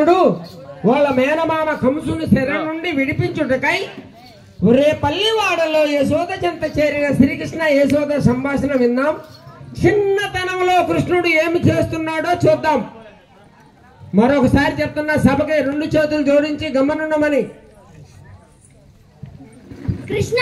కృష్ణుడు వాళ్ళ మేనమామ కంసుని శర నుండి విడిపించుటకై ఒరే పల్లివాడలో యశోద చెంత చేరిన శ్రీకృష్ణ యశోద సంభాషణ విందాం చిన్నతనంలో కృష్ణుడు ఏమి చేస్తున్నాడో చూద్దాం మరొకసారి చెప్తున్నా సభకి రెండు చేతులు జోడించి గమనుండమని కృష్ణ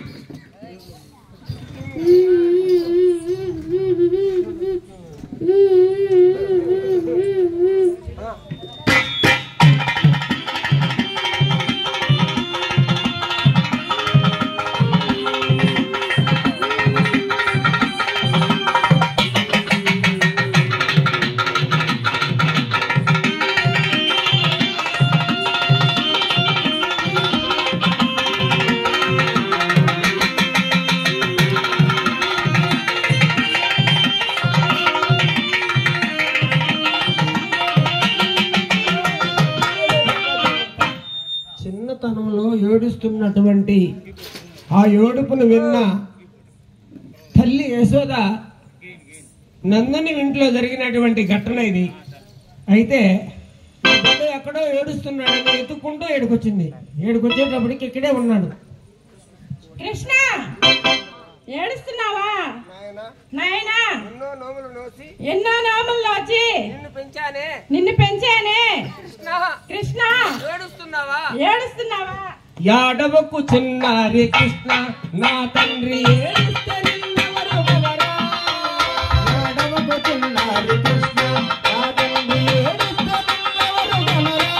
చిన్నతనంలో ఏడుస్తున్నటువంటి ఆ ఏడుపును విన్న తల్లి యశోద నందుని ఇంట్లో జరిగినటువంటి ఘటన ఇది అయితే ఈ బిడ్డ ఎక్కడో ఏడుస్తున్నాడని ఎత్తుక్కుంటూ ఏడుకొచ్చింది ఏడుకొచ్చేటప్పటికి ఇక్కడే ఉన్నాడు కృష్ణ ఏడుస్తున్నావా నాయనా ఎన్నో నోములు నోసి ఎన్నో నోముల్లో వచ్చి నిన్ను పెంచానే నిన్ను పెంచానే కృష్ణ కృష్ణ ఏడుస్తున్నావా ఏడుస్తున్నావా యాడవకు చిన్నారి కృష్ణ నా తండ్రి ఏడిస్తే నిన్నెవరు కనరా? యాడవకు చిన్నారి కృష్ణ నా తండ్రి ఏడిస్తే నిన్నెవరు కనరా?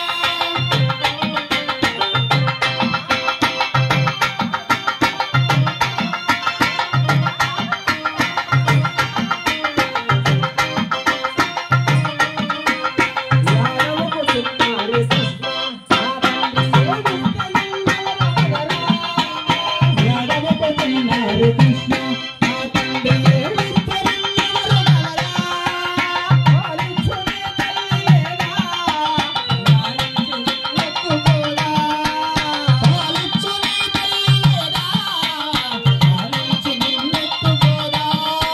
యాడవకు చిన్నారి కృష్ణ నా తండ్రి ఏడిస్తే నిన్నెవరు కనరా? యాడవకు చిన్నారి కృష్ణ నా తండ్రి ఏడిస్తే నిన్నెవరు కనరా? పాలించునే తల్లియేనా? పాలించు నిన్నెత్తుకోరా? పాలించునే తల్లియేనా? పాలించు నిన్నెత్తుకోరా?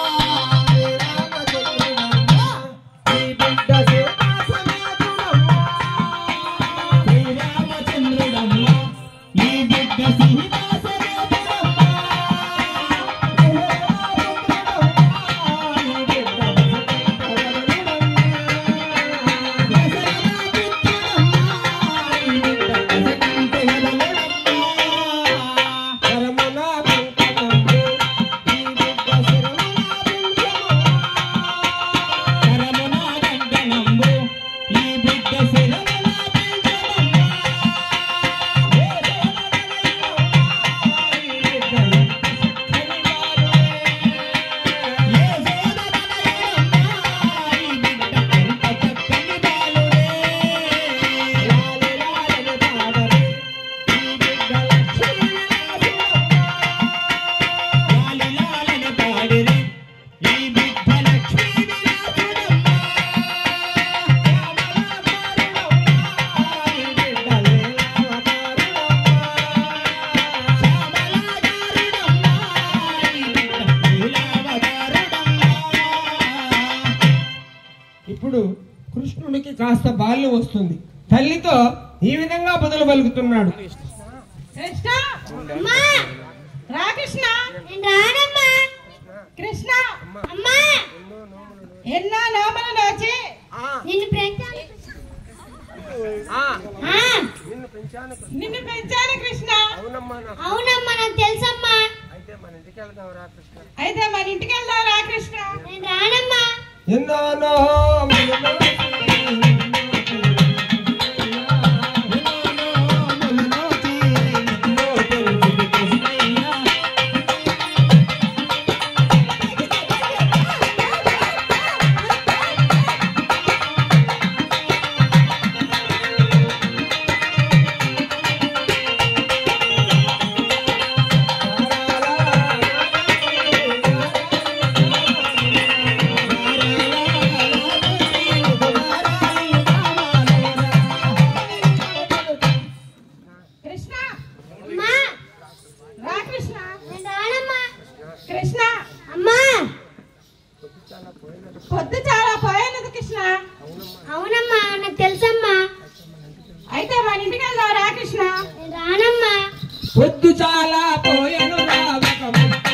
శ్రీరామచంద్రుడమ్మ ఈ బిడ్డ సీతాసమేతుడమ్మ ఇప్పుడు కృష్ణుడికి కాస్త బాల్యం వస్తుంది తల్లితో ఈ విధంగా బదులు పలుకుతున్నాడు కృష్ణ అమ్మా రా కృష్ణ నేను రానమ్మా కృష్ణ అమ్మా ఎన్నో నోములు వచ్చి నిన్ను పెంచాను ఆ, నిన్ను పెంచాను కృష్ణ అవునమ్మా నాకు తెలుసమ్మా అయితే మన ఇంటికి వెళ్దాం రా కృష్ణ నేను రానమ్మా ఎన్నో నోములు నోసి పొద్దు చాలా పోయను రా ఒక ముద్దు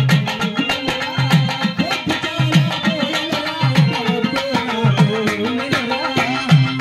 పొద్దు చాలా పోయెను రా ఒక ముద్దు నాకు ఉన్నిరా.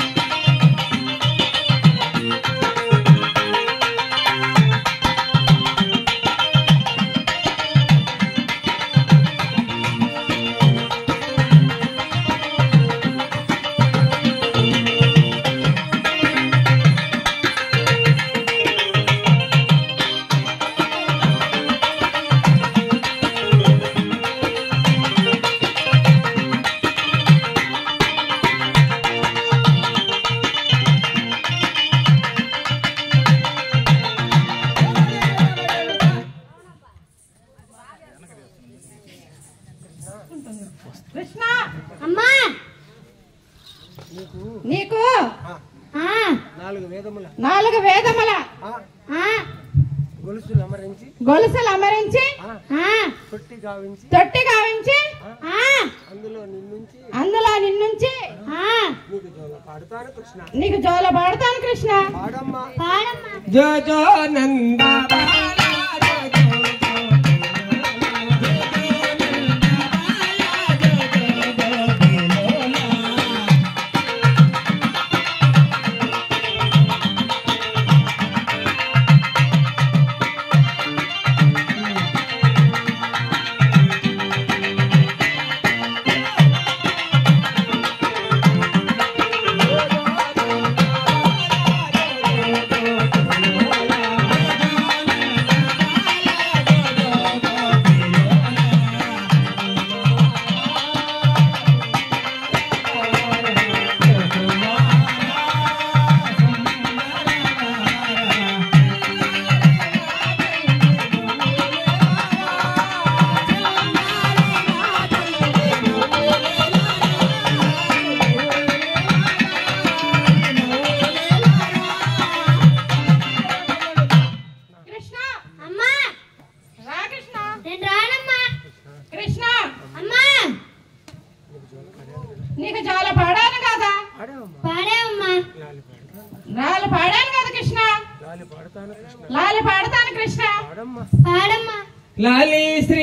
కృష్ణ అమ్మా నీకు ఆ నాలుగు వేదముల నాలుగు వేదముల ఆ, ఆ గొలుసులు అమరించి గొలుసులు అమరించి ఆ, ఆ తొట్టి గావించి తొట్టి గావించి ఆ అందులో నిన్నుంచి అందులో నిన్నుంచి ఆ నీకు జోల పాడుతాను కృష్ణ నీకు జోల పాడతాను కృష్ణ పాడమ్మా పాడమ్మా జో జో నంద కృష్ణ అమ్మా రా కృష్ణ నేను రానమ్మా కృష్ణ అమ్మా నీకు జోల పాడాను కదా పాడమ్మా పాడేవమ్మా లాలి పాడతాను నాలు పాడాను కదా కృష్ణ లాలి పాడతాను కృష్ణ లాలి పాడతాను కృష్ణ పాడమ్మా పాడమ్మా లాలి శ్రీ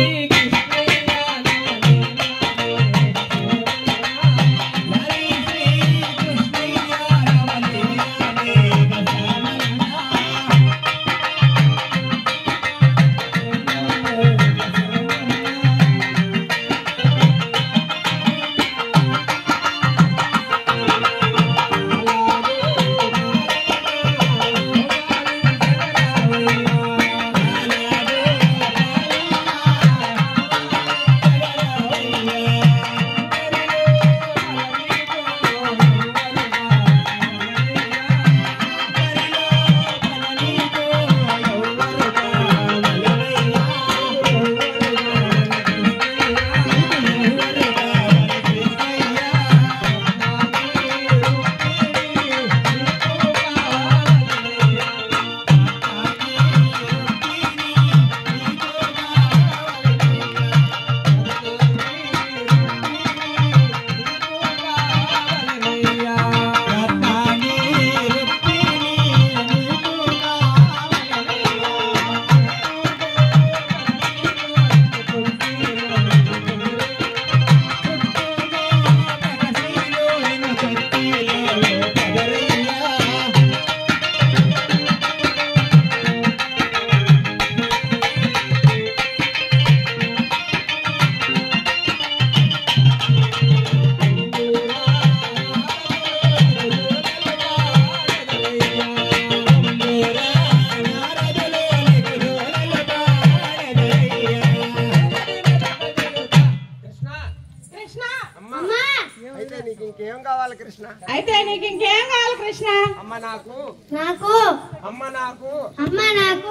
కృష్ణ కృష్ణ అమ్మా అమ్మా అయితే నీకు ఇంకేం కావాలి కృష్ణ అయితే నీకు ఇంకేం కావాలి కృష్ణ అమ్మ నాకు నాకు అమ్మ నాకు అమ్మ నాకు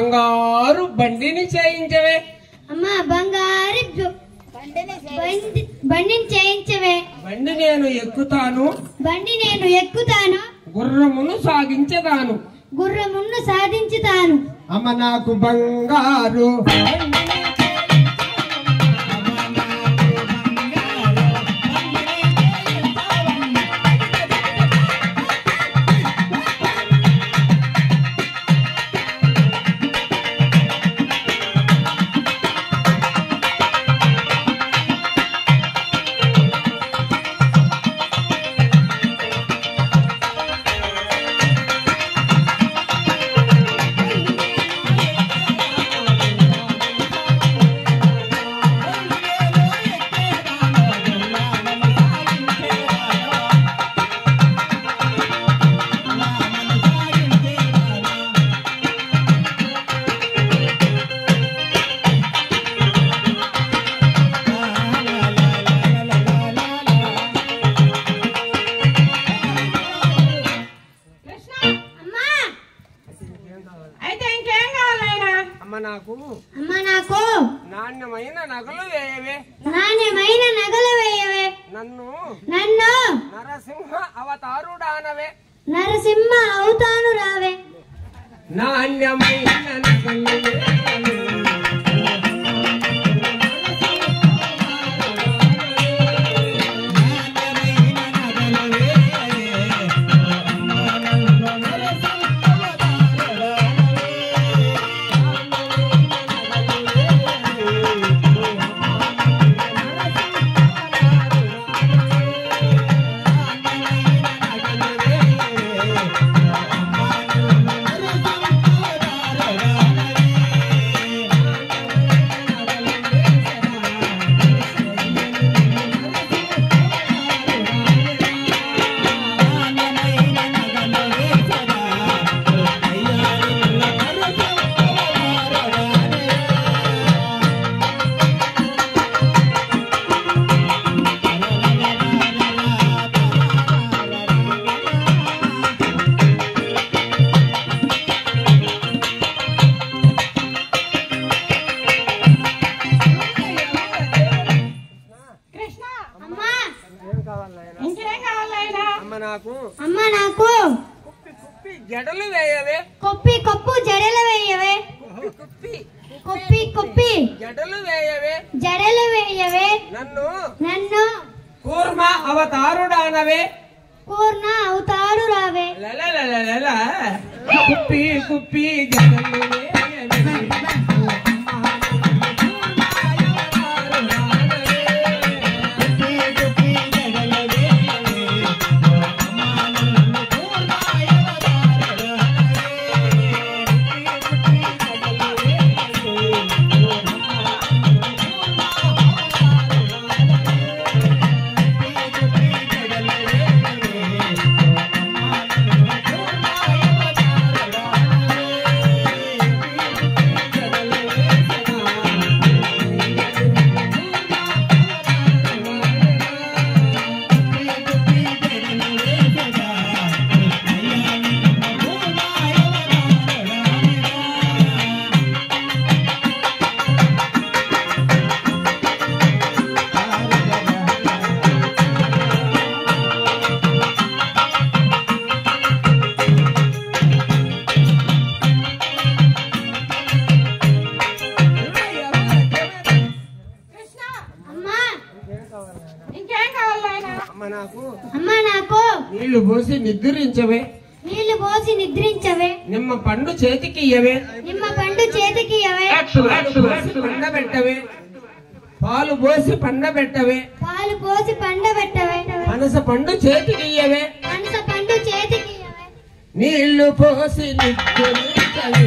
బంగారు బండిని చేయించవే అమ్మ బంగారు జు- బండి బండిని చేయించవే బండి నేను ఎక్కుతాను బండి నేను ఎక్కుతాను గుర్రమును సాగించదాను గుర్రమును సాధించుతాను అమ్మ నాకు బంగారు నాకు అమ్మ నాకు నాణ్యమైన నగలు వేయవే నాణ్యమైన నగలు వేయవే నన్ను నన్ను నరసింహ అవతారుడానవే నరసింహ అవుతాను రావే నాణ్యమైన నగలు వేయవే. కృష్ణ అమ్మా ఏం కావాలి నాయనా? ఇంకేం కావాలి నాయనా అమ్మ నాకు అమ్మ నాకు కుప్పి కుప్పి జడలు వేయవే కొప్పి కొప్పు జడలు వేయవే కుప్పి కుప్పి కొప్పి కొప్పి జడలు వేయవే జడలు వేయవే నన్ను నన్ను కూర్మ అవతారుడానవే పూర్ణ అవుతాడు రావే లలలలలల. కుప్పి కుప్పి జడలు వేయవే. కృష్ణ అమ్మా ఇంకేం కావాలి నాయనా అమ్మ నాకు అమ్మ నాకు నీళ్లు పోసి నిద్రించవే నీళ్లు పోసి నిద్రించవే నిమ్మ పండు చేతికి ఇయ్యవే నిమ్మ పండు చేతికి ఇవ్వవే పాలు పోసి పండబెట్టవే పాలు పోసి పండబెట్టవే పాలు పోసి పండబెట్టవే పనస పండు చేతికి ఇయ్యవే పనస పండు చేతికి ఇవ్వవే నీళ్లు పోసి నిద్రించవే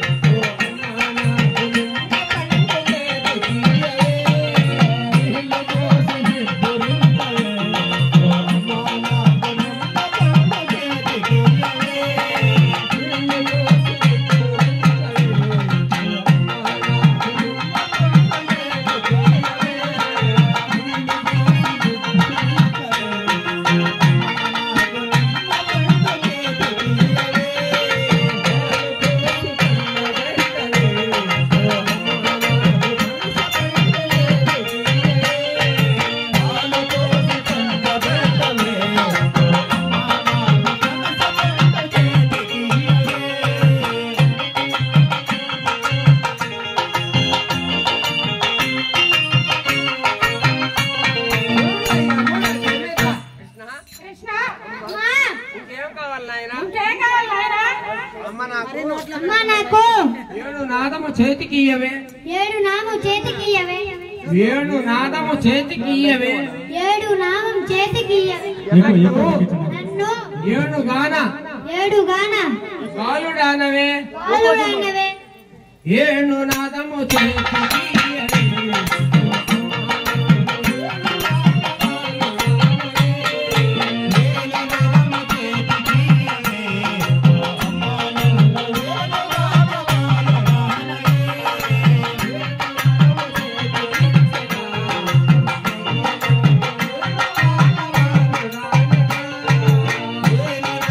కృష్ణ అమ్మా ఇంకేం కావాలి నాయనా ఇంకేం కావాలి నాయనా అమ్మ నాకు అమ్మ నాకు ఏడు నాదము చేతికి ఇయ్యవే ఏడు నామం చేతికి ఇవ్వవే ఏడు నాదము చేతికి ఇయ్యవే ఏడు నామం చేతికి ఇవ్వవే నన్ను నన్ను ఏడు గాన ఏడు గాన కాలుడానవే పాలుడైనవే ఏడు నాదము చేతికి ఇయ్యవే.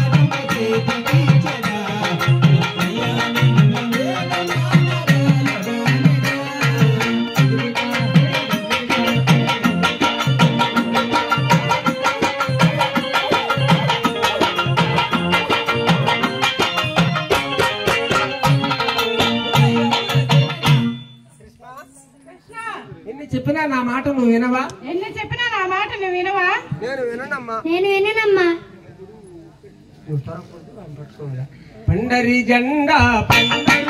చేతికి నా మాట నువ్వు వినవా ఎన్ని చెప్పినా నా మాట నువ్వు వినవా నేను వినమ్మా నేను విననమ్మా పండరి జెండా పండరి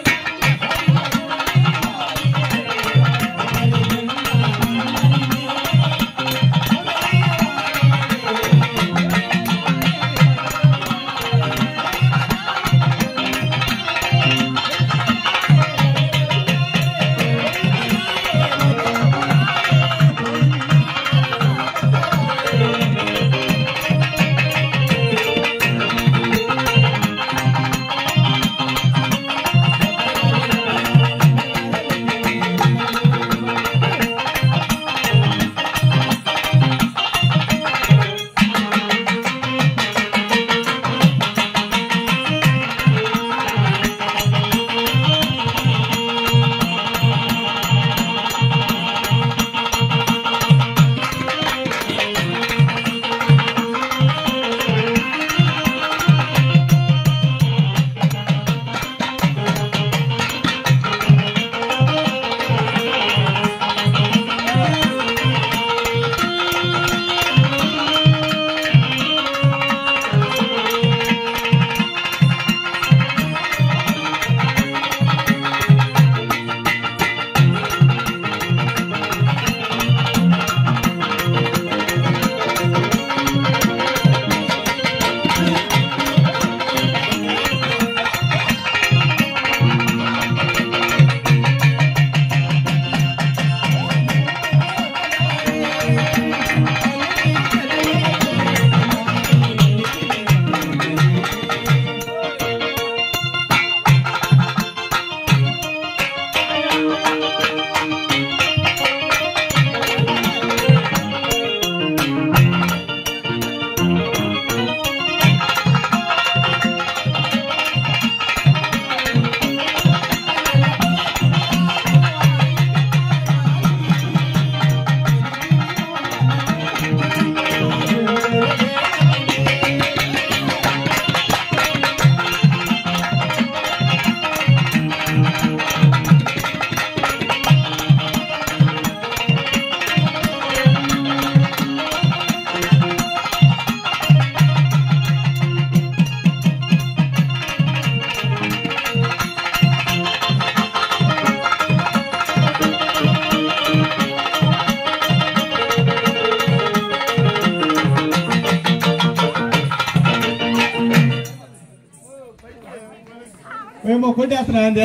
మేము కొట్టేస్తున్నాం అంతే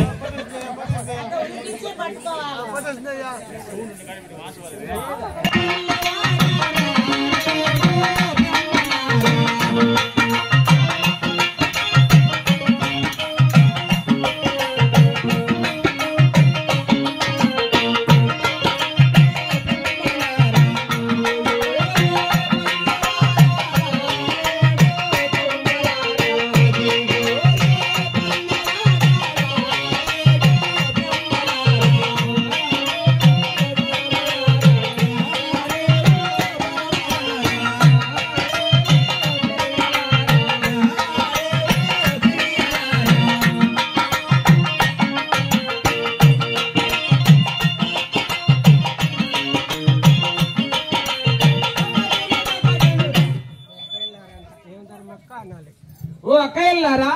ఓ అక్కయ్యలారా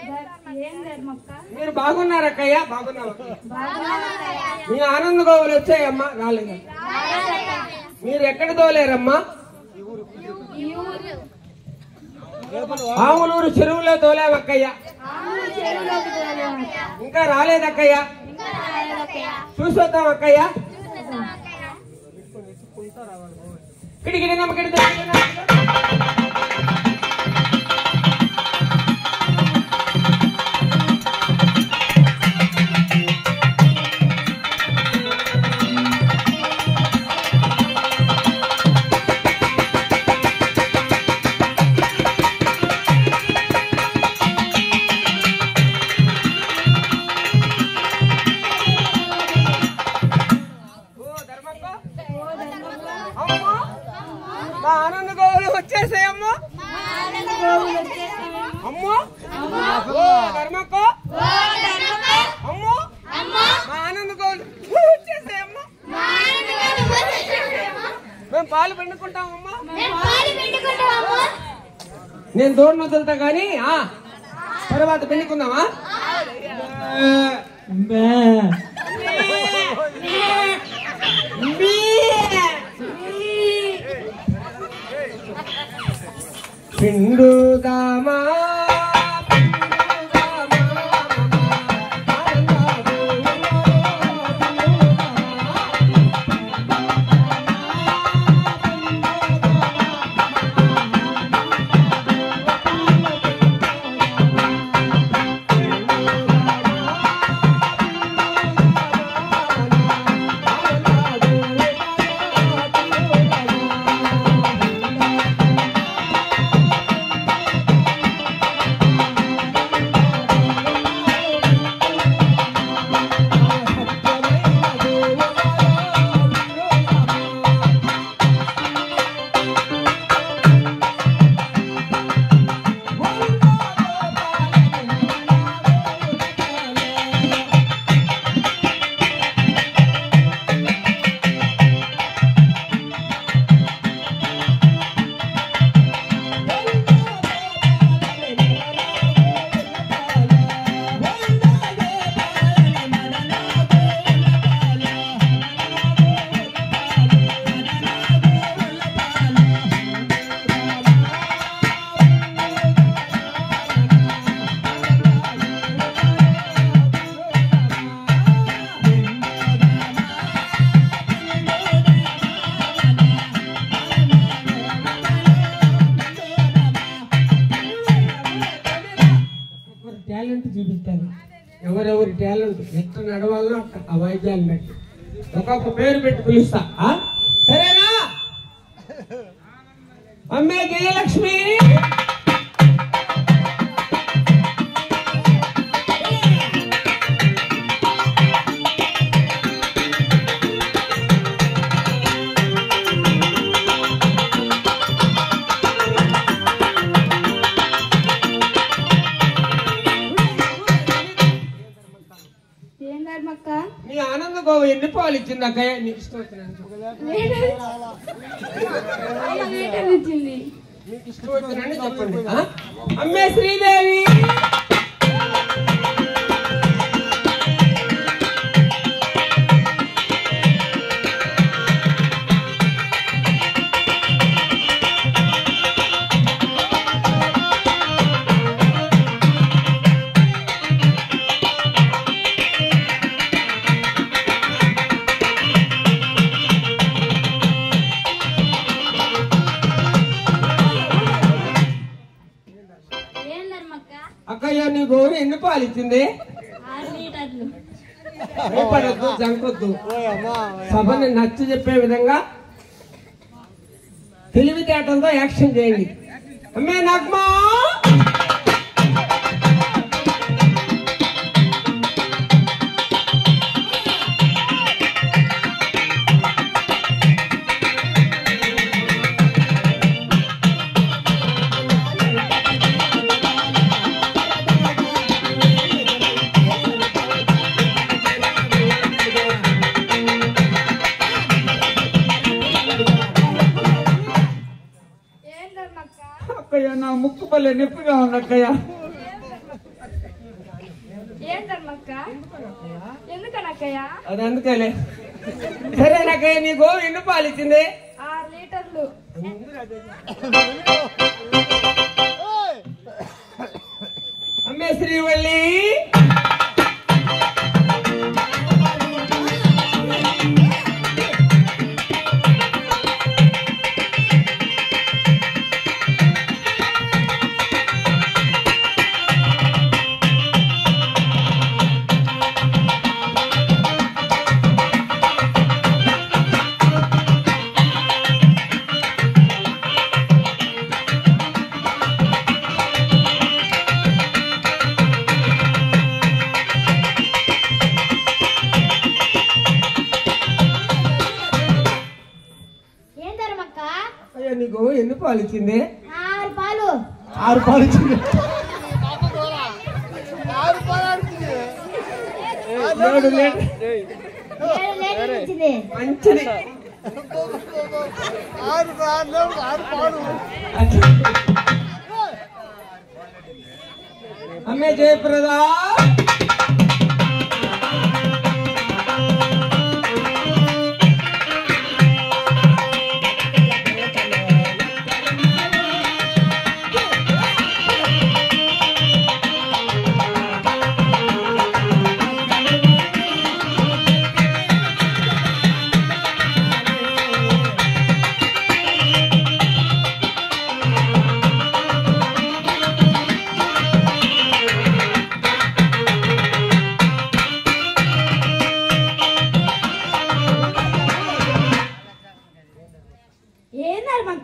మీరు బాగున్నారు అక్కయ్య బాగున్నారు మీ ఆనంద గోవులు వచ్చాయమ్మా రాలేదు మీరు ఎక్కడ తోలేరమ్మా ఆవులూరు చెరువులో తోలేవక్కయ్య ఇంకా రాలేదక్కయ్య చూసొద్దాం అక్కయ్య కిడికిడి నమ్మకిడి ఓ ధర్మక్క అమ్మో మా ఆనంద గోవులు వచ్చేసాయమ్మో అమ్మో ఓ ధర్మక్క అమ్మో మా ఆనంద గోవులు వచ్చేసాయమ్మో పిండుకుంటావమ్మా మేము పాలు పిండుకుంటామమ్మా నేను దూరం వదులుతా కానీ ఆ తర్వాత పిండుకుందామా బే. బే. పిండుదామా ఒకరి టాలెంట్ చూపిస్తాను ఎవరెవరి టాలెంట్ ఎట్లా నడవాలో అట్ట ఆ వైద్యాలు బట్టి ఒక్కొక్క పేరు పెట్టి పిలుస్తా ఆ? సరేనా అమ్మే జయలక్ష్మి ఏం ధర్మక్క నీ ఆనంద గోవ ఎన్ని పాలు ఇచ్చింది అక్కయ్య నీకు ఇష్టం వచ్చినందుకు. వచ్చింది మీకు ఇష్టం వచ్చినట్టు చెప్పండి ఆ? అమ్మే శ్రీదేవి ఏం ధర్మక్క అక్కయ్య నీ గోరు ఎన్ని పాలు ఇచ్చింది ఆరు లీటర్లు భయపడద్దు జంకొద్దు సభని నచ్చ చెప్పే విధంగా తెలివితేటలతో యాక్షన్ చేయండి అమ్మే నగ్మా ఏం ధర్మక్క అక్కయ్య నా ముక్కు పల్లె నొప్పిగా ఉంది అక్కయ్య ఏం ధర్మక్క ఎందుకనక్కయ్య అది అందుకేలే సరే నాకయ్య నీ గోవు ఎన్ని పాలు ఇచ్చింది ఆరు లీటర్లు అమ్మే శ్రీవల్లి ఏం ధర్మక్క అయ్యా నీ గోవు ఎన్ని పాలు ఇచ్చింది ఆరు పాలు ఆరు పాలు ఇచ్చింది ఏడు లీటర్ ఏడు లీటర్లు ఇచ్చింది మంచిది అమ్మే జయప్రదా ఏం ధర్మక్క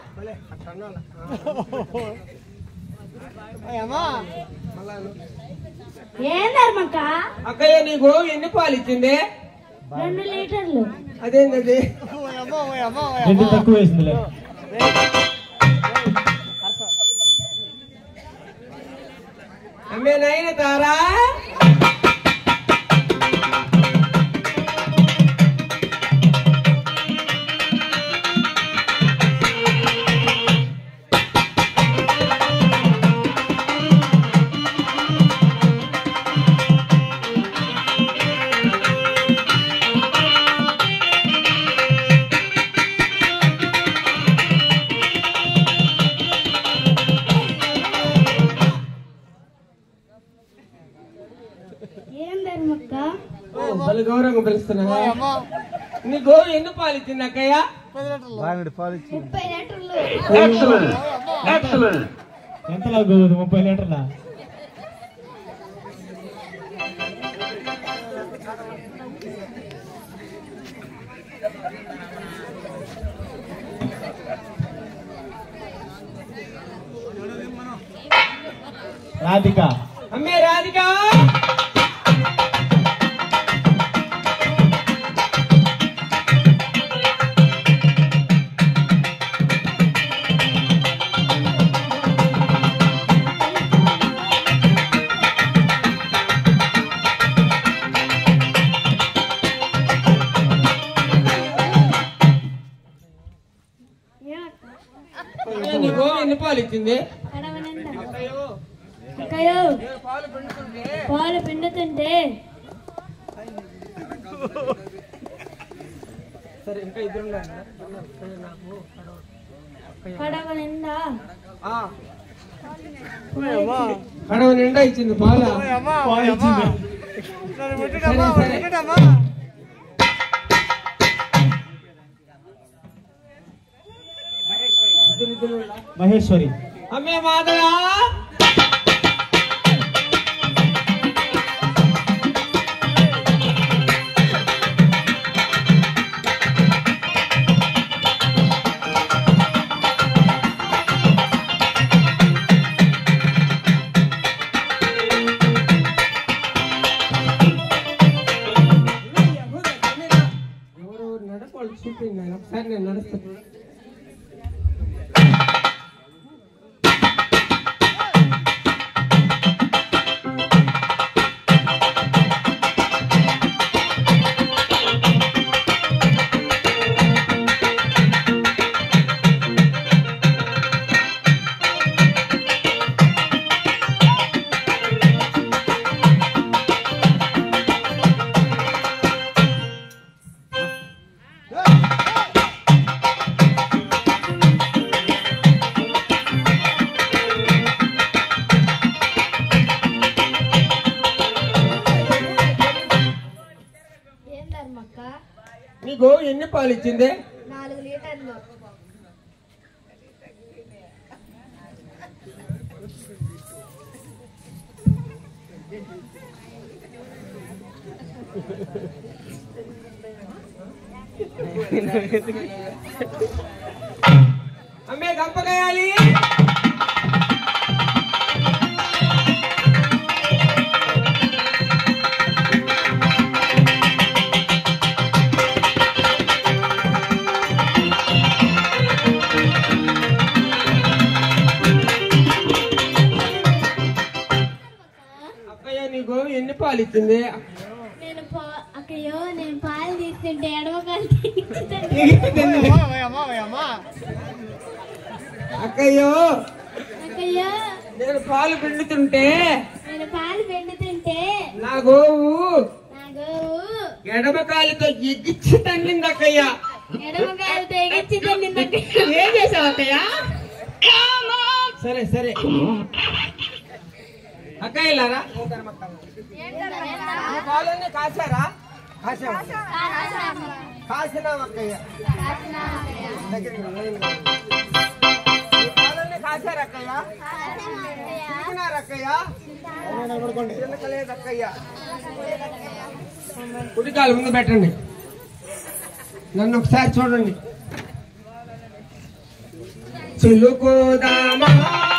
ఏం ధర్మక్క అక్కయ్య నీకు ఎన్ని పాలు ఇచ్చింది రెండు లీటర్లు అదేంటది రెండు తక్కువ వేసిందిలే అమ్మే నైన తారా ఏం ధర్మక్క వాళ్ళు గౌరవంగా పిలుస్తున్నా నీకు ఎన్ని పాలు ఇచ్చింది అక్కయ్య ముప్పై లీటర్లు ఎంతలా గోదు ముప్పై లీటర్ల రాధిక అమ్మే రాధిక అక్కయ్య, నీకు ఎన్ని పాలు ఇచ్చింది అక్కయ్యో పాలు పిండుతుంటే సరే ఇంకా ఇద్దరు కడవ నిండా కడవ నిండా ఇచ్చింది పాల పాలు ఇచ్చింది. సరే సరే ఇద్దరు ఇద్దరు ఉండా? మహేశ్వరి అమ్మే మాధవా ఎవరు నడపాలి చూపింది ఆయన ఒకసారి నేను నడుస్తాను ఏం ధర్మక్క నీకు ఎన్ని పాలు ఇచ్చింది నాలుగు లీటర్లు అమ్మే గంపకాయాలి అక్కయ్య నీకు ఎన్ని పాలు ఇచ్చింది నేను పా- అక్క అయ్యో నేను పాలు తీస్తుంటే ఎడమకాలు అక్కయ్యో అక్కయ్యో నేను పాలు పిండుతుంటే నేను పాలు పిండుతుంటే నా గోవు నా గోవు ఎడమ కాలుతో ఎగ్గిచ్చి తన్నింది అక్కయ్య ఎడమకాలతో ఎగచ్చి తిండిందంటే ఏం చేసావు అక్కయ్య సరే సరే అక్కయ్యలారా ఈ పాలన్నీ కాసారా కాసావా కాసినాం అక్కయ్య దగ్గరికి రా, నేను రా. ఈ పాలన్నీ కాసారా అక్కయ్య చిలికినారా అక్కయ్య చిలకలేదు అక్కయ్య కుడికాలు ముందు పెట్టండి నన్ను ఒకసారి చూడండి చిలుకోదామా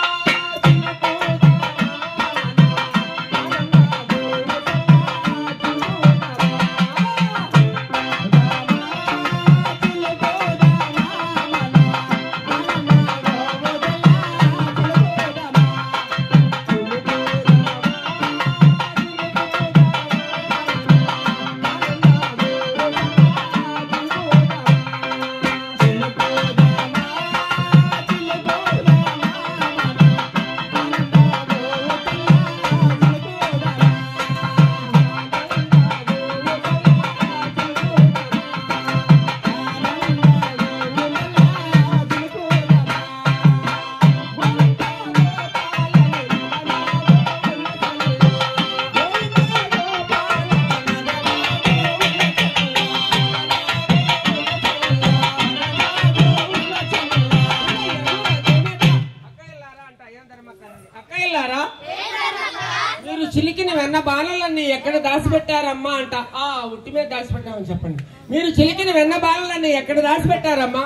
అక్కయ్యలారా మీరు చిలికిన వెన్న బాణలన్నీ ఎక్కడ దాచిపెట్టారమ్మా అంట ఆ ఉట్టి మీద దాచిపెట్టామని చెప్పండి మీరు చిలికిన వెన్న బాణలన్నీ ఎక్కడ దాచిపెట్టారమ్మా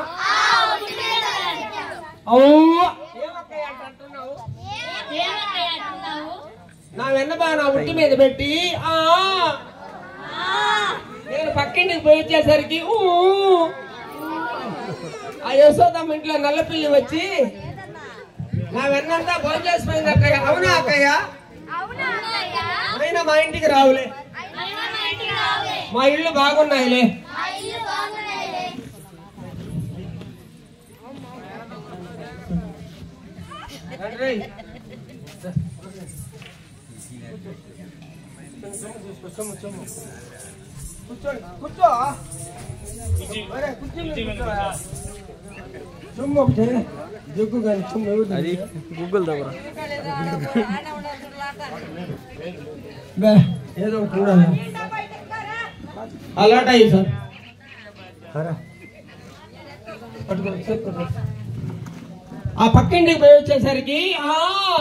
అవ్వ. ఏమక్కయ్య అంట అంటున్నావు? నా వెన్న బాణ ఉట్టి మీద పెట్టి ఆ నేను పక్కింటికి పోయి వచ్చేసరికి ఊ. ఆ యశోదమ్మ ఇంట్లో నల్లపిల్లి వచ్చి నా వెన్నంతా భోజనం చేసిపోయింది అక్కయ్య అవునా అక్కయ్య అయినా మా ఇంటికి రావులే మా ఇల్లు బాగున్నాయిలే రండి. సొమ్ము, సొమ్ము. కూర్చోండి కూర్చో ఒరే, కుర్చీ మీద కూర్చోరా. సొమ్ము ఒకటి జగ్గు కానీ సొమ్ము ఎవరిది? అది గూగుల్ దగ్గర బే, ఏదో ఒకటి ఉండాలి అలాట అయ్యి సార్ పట్టుకో, చేత్తో. ఆ పక్కింటికి పోయి వచ్చేసరికి ఆ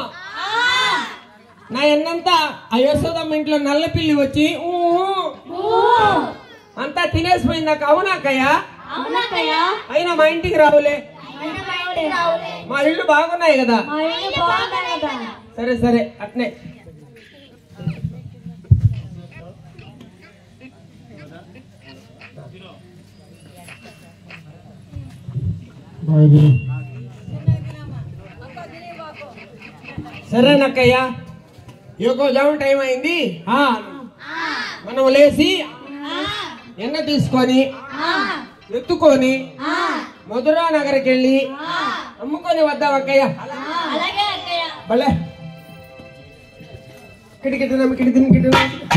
నా ఎన్నంతా ఆ యశోదమ్మ ఇంట్లో నల్ల పిల్లి వచ్చి ఊ, అంతా తినేసిపోయిందాక అవునాకయ్య అవునక్కయ్యా అయినా మా ఇంటికి రావులే మా ఇల్లు బాగున్నాయి కదా మా ఇల్లు బాగుంది కదా సరే సరే అట్నే సరేనక్కయ్య యోగో జాము టైం అయింది ఆ, మనం లేచి ఎన్న తీసుకొని ఎత్తుకొని మధురా నగర్కి వెళ్ళి అమ్ముకొని వద్దాం అక్కయ్య అలాగే అక్కయ్య భలే కిటికిటి నమ్మి కిటి తిని కిటి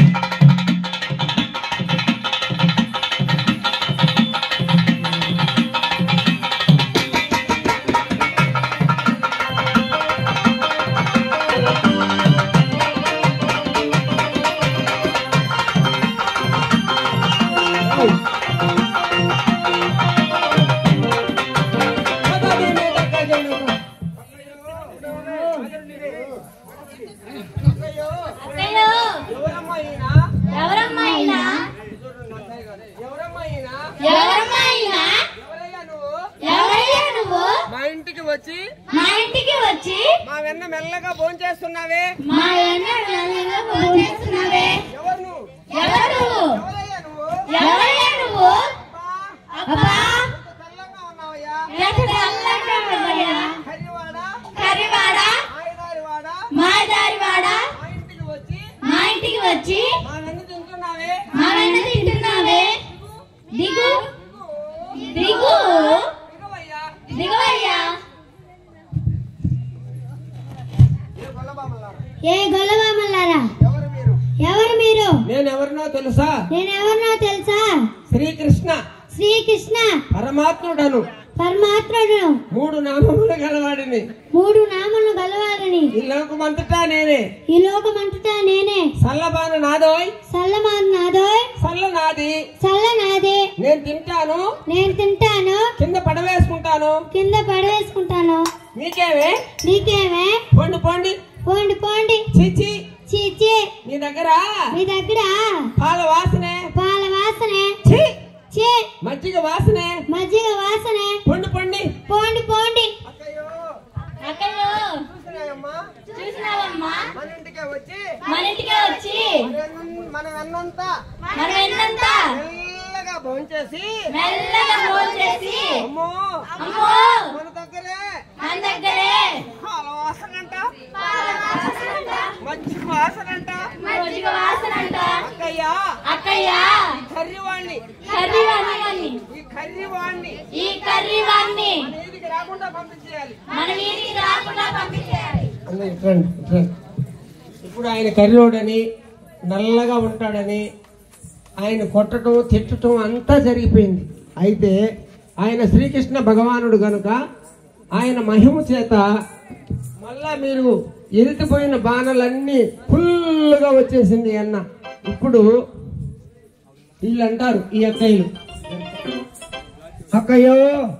అక్కయ్యో ఎవరమ్మా ఈయన? ఎవరమ్మా ఈయన ఎవరమ్మా ఈయన? ఎవరమ్మా ఈయన ఎవరయ్యా నువ్వు ఎవరయ్యా నువ్వు మా ఇంటికి వచ్చి మా ఇంటికి వచ్చి మా వెన్న మెల్లగా భోంచేస్తున్నావే మా ఎన్నో పూజిస్తున్నావే ఎవరు నువ్వు ఎవరు నువ్వు ఎవరయ్యా నువ్వు ఎవరయ్యా నువ్వు అబ్బా, అబ్బా ఎంత తెల్లగా ఉన్నావయ్యా ఎంత తెల్లగా ఉన్నావయ్యా హరివాడ కరివాడ మాయదారివాడ మాదారివాడ మా ఇంటికి వచ్చి మా ఇంటికి వచ్చి మా వెన్న తింటున్నావే మా వెన్న తింటున్నావే దిగు దిగు దిగవయ్యా ఏ గొల్లబామల్లారా ఎవరు మీరు నేను ఎవరినో తెలుసా నేను ఎవరినో తెలుసా శ్రీకృష్ణ శ్రీకృష్ణ పరమాత్ముడను పరమాత్ముడు మూడు నామములు గలవాడిని మూడు నామములు గలవారని ఈ లోకమంతటా నేనే ఈ లోకమంతటా నేనే సల్లబాన నాదోయ్ సల్లమాన్ నాదోయ్ సల్ల నాది చల్ల నాదే నేను తింటాను నేను తింటాను కింద పడవేసుకుంటాను కింద పడవేసుకుంటాను మీకేమే నీకేమే పోండి పోండి పోండి పోండి చిచి చీచి మీ దగ్గర మీ దగ్గర పాల వాసనే పాల వాసనే ఛీ! చే మజ్జిగ వాసనే మజ్జిగ వాసనే పొండి పొండి పోండి పోండి అక్కయ్యో అక్కయ్యో చూసినాయమ్మా చూసినావమ్మా మన ఇంటికే వచ్చి మన ఇంటికే వచ్చి మనం అన్నంతా మనం ఎన్నంత మెల్లగా భోంచేసి మెల్లగా ఫోన్ చేసి అమ్మో అమ్మో మన దగ్గరే మన దగ్గరే పాల వాసనంట పాల వాసనంట మజ్జిగ వాసనంట మజ్జిగ వాసనంట అక్కయ్యా అక్కయ్య ఈ కర్రీ వాణ్ణి కర్రీ వాణ్ణి ఈ కర్రీ వాణ్ణి ఈ కర్రీ వాణ్ణి వీధికి రాకుండా పంపించేయాలి మన వీధికి రాకుండా పంపించేయాలి అందరూ ఇట్రండి, ఇట్రండి. ఇప్పుడు ఆయన కర్రోడని నల్లగా ఉంటాడని ఆయన కొట్టడం తిట్టడం అంతా జరిగిపోయింది అయితే ఆయన శ్రీకృష్ణ భగవానుడు గనుక ఆయన మహిమ చేత మళ్ళా మీరు ఎరిటిపోయిన బాణలన్నీ ఫుల్గా వచ్చేసింది అన్న ఇప్పుడు వీళ్ళు అంటారు ఈ అక్కయ్యలు అక్కయ్యో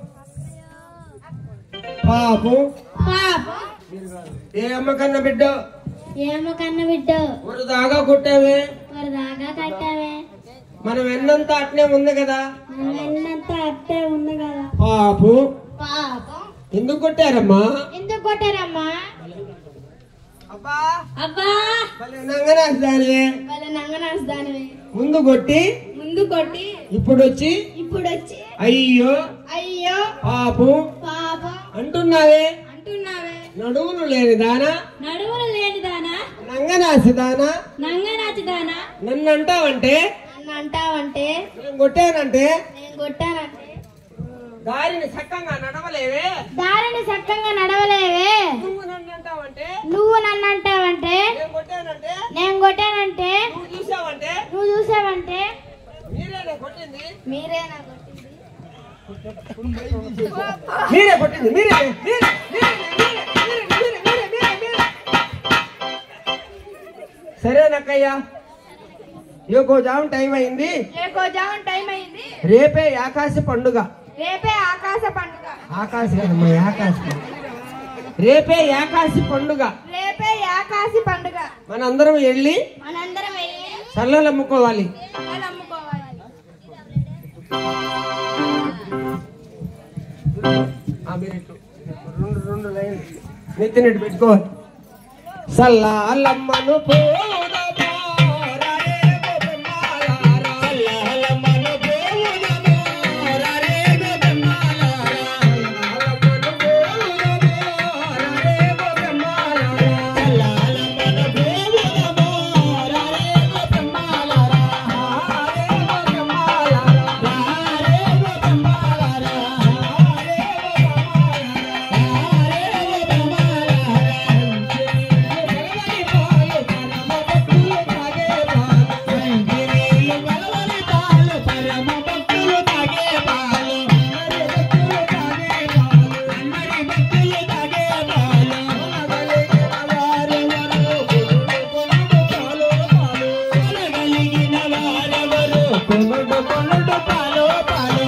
పాపం పాపం ఏ అమ్మకన్న బిడ్డ ఏమో కన్న బిడ్డ ఒక దాగా కొట్టావే వరదాగా కట్టావే మనం ఎన్నంతా అట్నే ఉంది కదా మనం ఎన్నంత అట్టే ఉంది కదా పాపు పాపం ఎందుకు కొట్టారమ్మా ఎందుకు కొట్టారమ్మా అబ్బా అబ్బా నంగనాసిదానివే వాళ్ళ నంగనాస్ దానివే ముందు కొట్టి ముందు కొట్టి ఇప్పుడు వచ్చి ఇప్పుడు వచ్చి అయ్యో అయ్యో పాపు పాపం అంటున్నావే అంటున్నావే నడువులు లేని దానా నడువులు లేనిదానా నంగనాసి దానా నంగనాచిదానా నన్ను అంటావంటే నన్ను అంటావంటే నేను కొట్టానంటే నేను కొట్టానంటే దారిని చక్కగా నడవలేవే దారిని చక్కగా నడవలేవే నువ్వు నన్ను అంటావంటే నువ్వు నన్ను అంటావంటే నేను కొట్టానంటే నేను కొట్టానంటే నువ్వు చూసావంటే నువ్వు చూసావంటే మీరేనే కొట్టింది మీరే నా కొట్టింది మీరే కొట్టింది మీరే మీరే మీరే మీరే మీరే మీరే మీరే మీరే మీరే సరేనక్కయ్యా ఇంకో జాము టైం అయింది ఏకోజాము టైం అయింది రేపే ఆకాశ పండుగ రేపే ఆకాశ పండుగ ఆకాశ కదమ్మా ఆకాశ రేపే ఏకాశి పండుగ రేపే ఏకాశి పండుగ మనందరం వెళ్ళి మనందరం వెళ్ళి చల్లలు అమ్ముకోవాలి వాళ్ళు అమ్ముకోవాలి ఆ మీరు ఇటు. రెండు రెండు లైన్ నెత్తినట్టు పెట్టుకోవాలి సల్లాలమ్మను పోదమా, రారే గోపెమ్మాలారా. సల్లాలమ్మను పోదమా, రారే గోపెమ్మాలారా. సల్లాలమ్మను పోదమా, రారే గోపెమ్మాలారా. సల్లాలమ్మను పోదమా, రారే గోపెమ్మాలారా. రారే గోపెమ్మాలారా. రారే గోపెమ్మాలారా. కొనుడు కొనుడు పాలో పాలో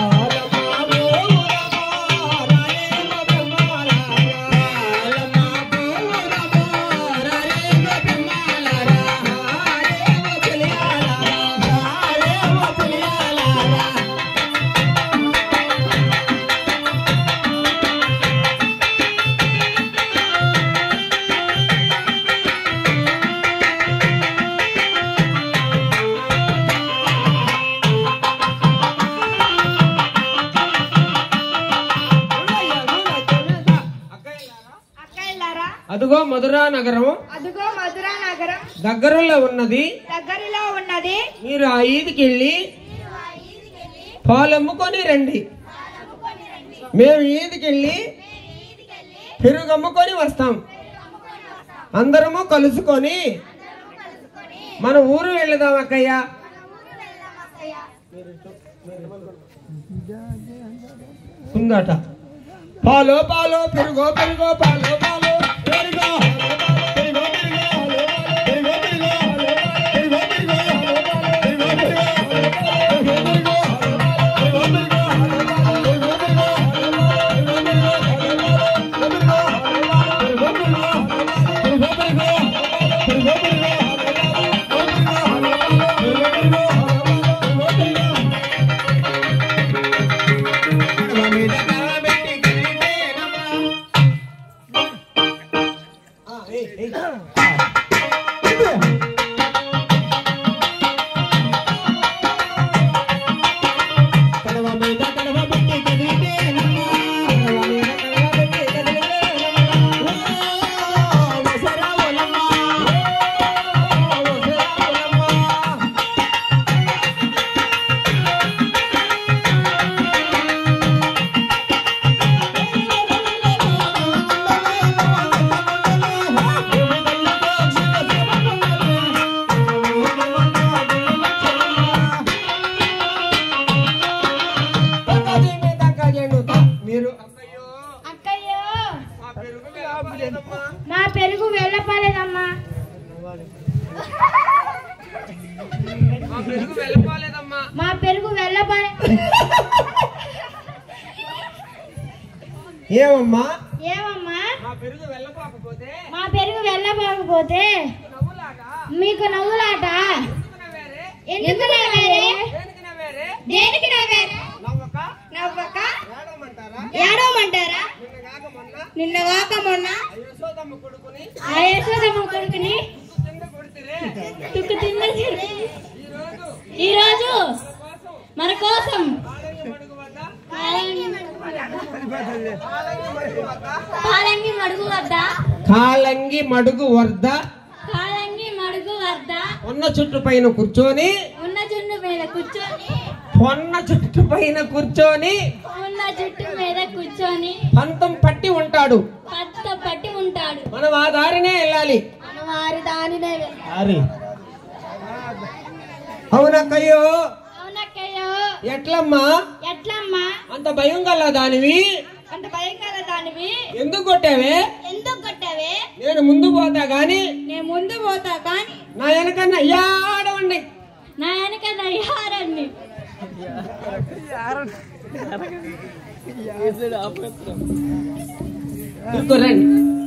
అక్కయ్యలారా అదుగో మధురా నగరం అదుగో మధురా నగరం దగ్గరలో ఉన్నది దగ్గరలో ఉన్నది మీరు ఆ ఈదికి వెళ్ళి పాలు అమ్ముకొని రండి మేము ఈదికెళ్ళి పెరుగు అమ్ముకొని వస్తాం అందరము కలుసుకొని మన ఊరు వెళ్దాం అక్కయ్య ఉందట పాలో పాలో పెరుగో పెరుగో పాలో పాలో పెరుగో పెరుగో పెరుగో పెరుగో పెరుగో మీరు అక్కయ్యో అక్కయ్యో ఆ పెరుగు వ్యాపారేనమ్మా. మా పెరుగు వెళ్ళపాలేదమ్మా ఆ పెరుగు వెళ్ళిపోలేదమ్మా మా పెరుగు వెళ్ళపాలే ఏమమ్మా ఏమమ్మా మా పెరుగు వెళ్ళపోకపోతే మా పెరుగు వెళ్ళకపోతే నవ్వులాగా మీకు నవ్వులాట ఎందుకు నవ్వారే? ఎందుకు నవ్వారే దేనికి నవ్వారే? దేనికి నవ్వారు నవ్వక నవ్వక ఏడవమంటారా ఏడవమంటారా నిన్న కాక మొన్న నిన్న కాక మొన్న యశోదమ్మ కొడుకుని ఆ యశోదమ్మ కొడుకుని కింద కొడితే తుక్కు తిన్నది ఈ రోజు ఈ రోజు కోసం మన కోసం ఆలయ మడుగు వద్ద కాలంగి ఆలయ మడుగు వద్ద కాలంగి మడుగు వద్ద కాలంగి మడుగు వద్ద కాలంగి మడుగు వద్ద ఉన్న చుట్టు పైన కూర్చొని ఉన్న చుట్టు మీద కూర్చొని పొన్న చుట్టు పైన కూర్చొని ఉన్న చుట్టు మీద కూర్చొని పంతం పట్టి ఉంటాడు పత్త పట్టి ఉంటాడు మనం ఆ దారినే వెళ్ళాలి మన వారి దానినే అరే అవునక్కయ్యో అవునక్కయ్యో ఎట్లమ్మా ఎట్లమ్మా అంత భయం గల దానివి అంత భయంకర దానివి ఎందుకు కొట్టావే ఎందుకు కొట్టావే నేను ముందు పోతా గాని నేను ముందు పోతా కానీ నా వెనకన్నా యాడవండి నా వెనక నయ్యారండి ఇంకో రండి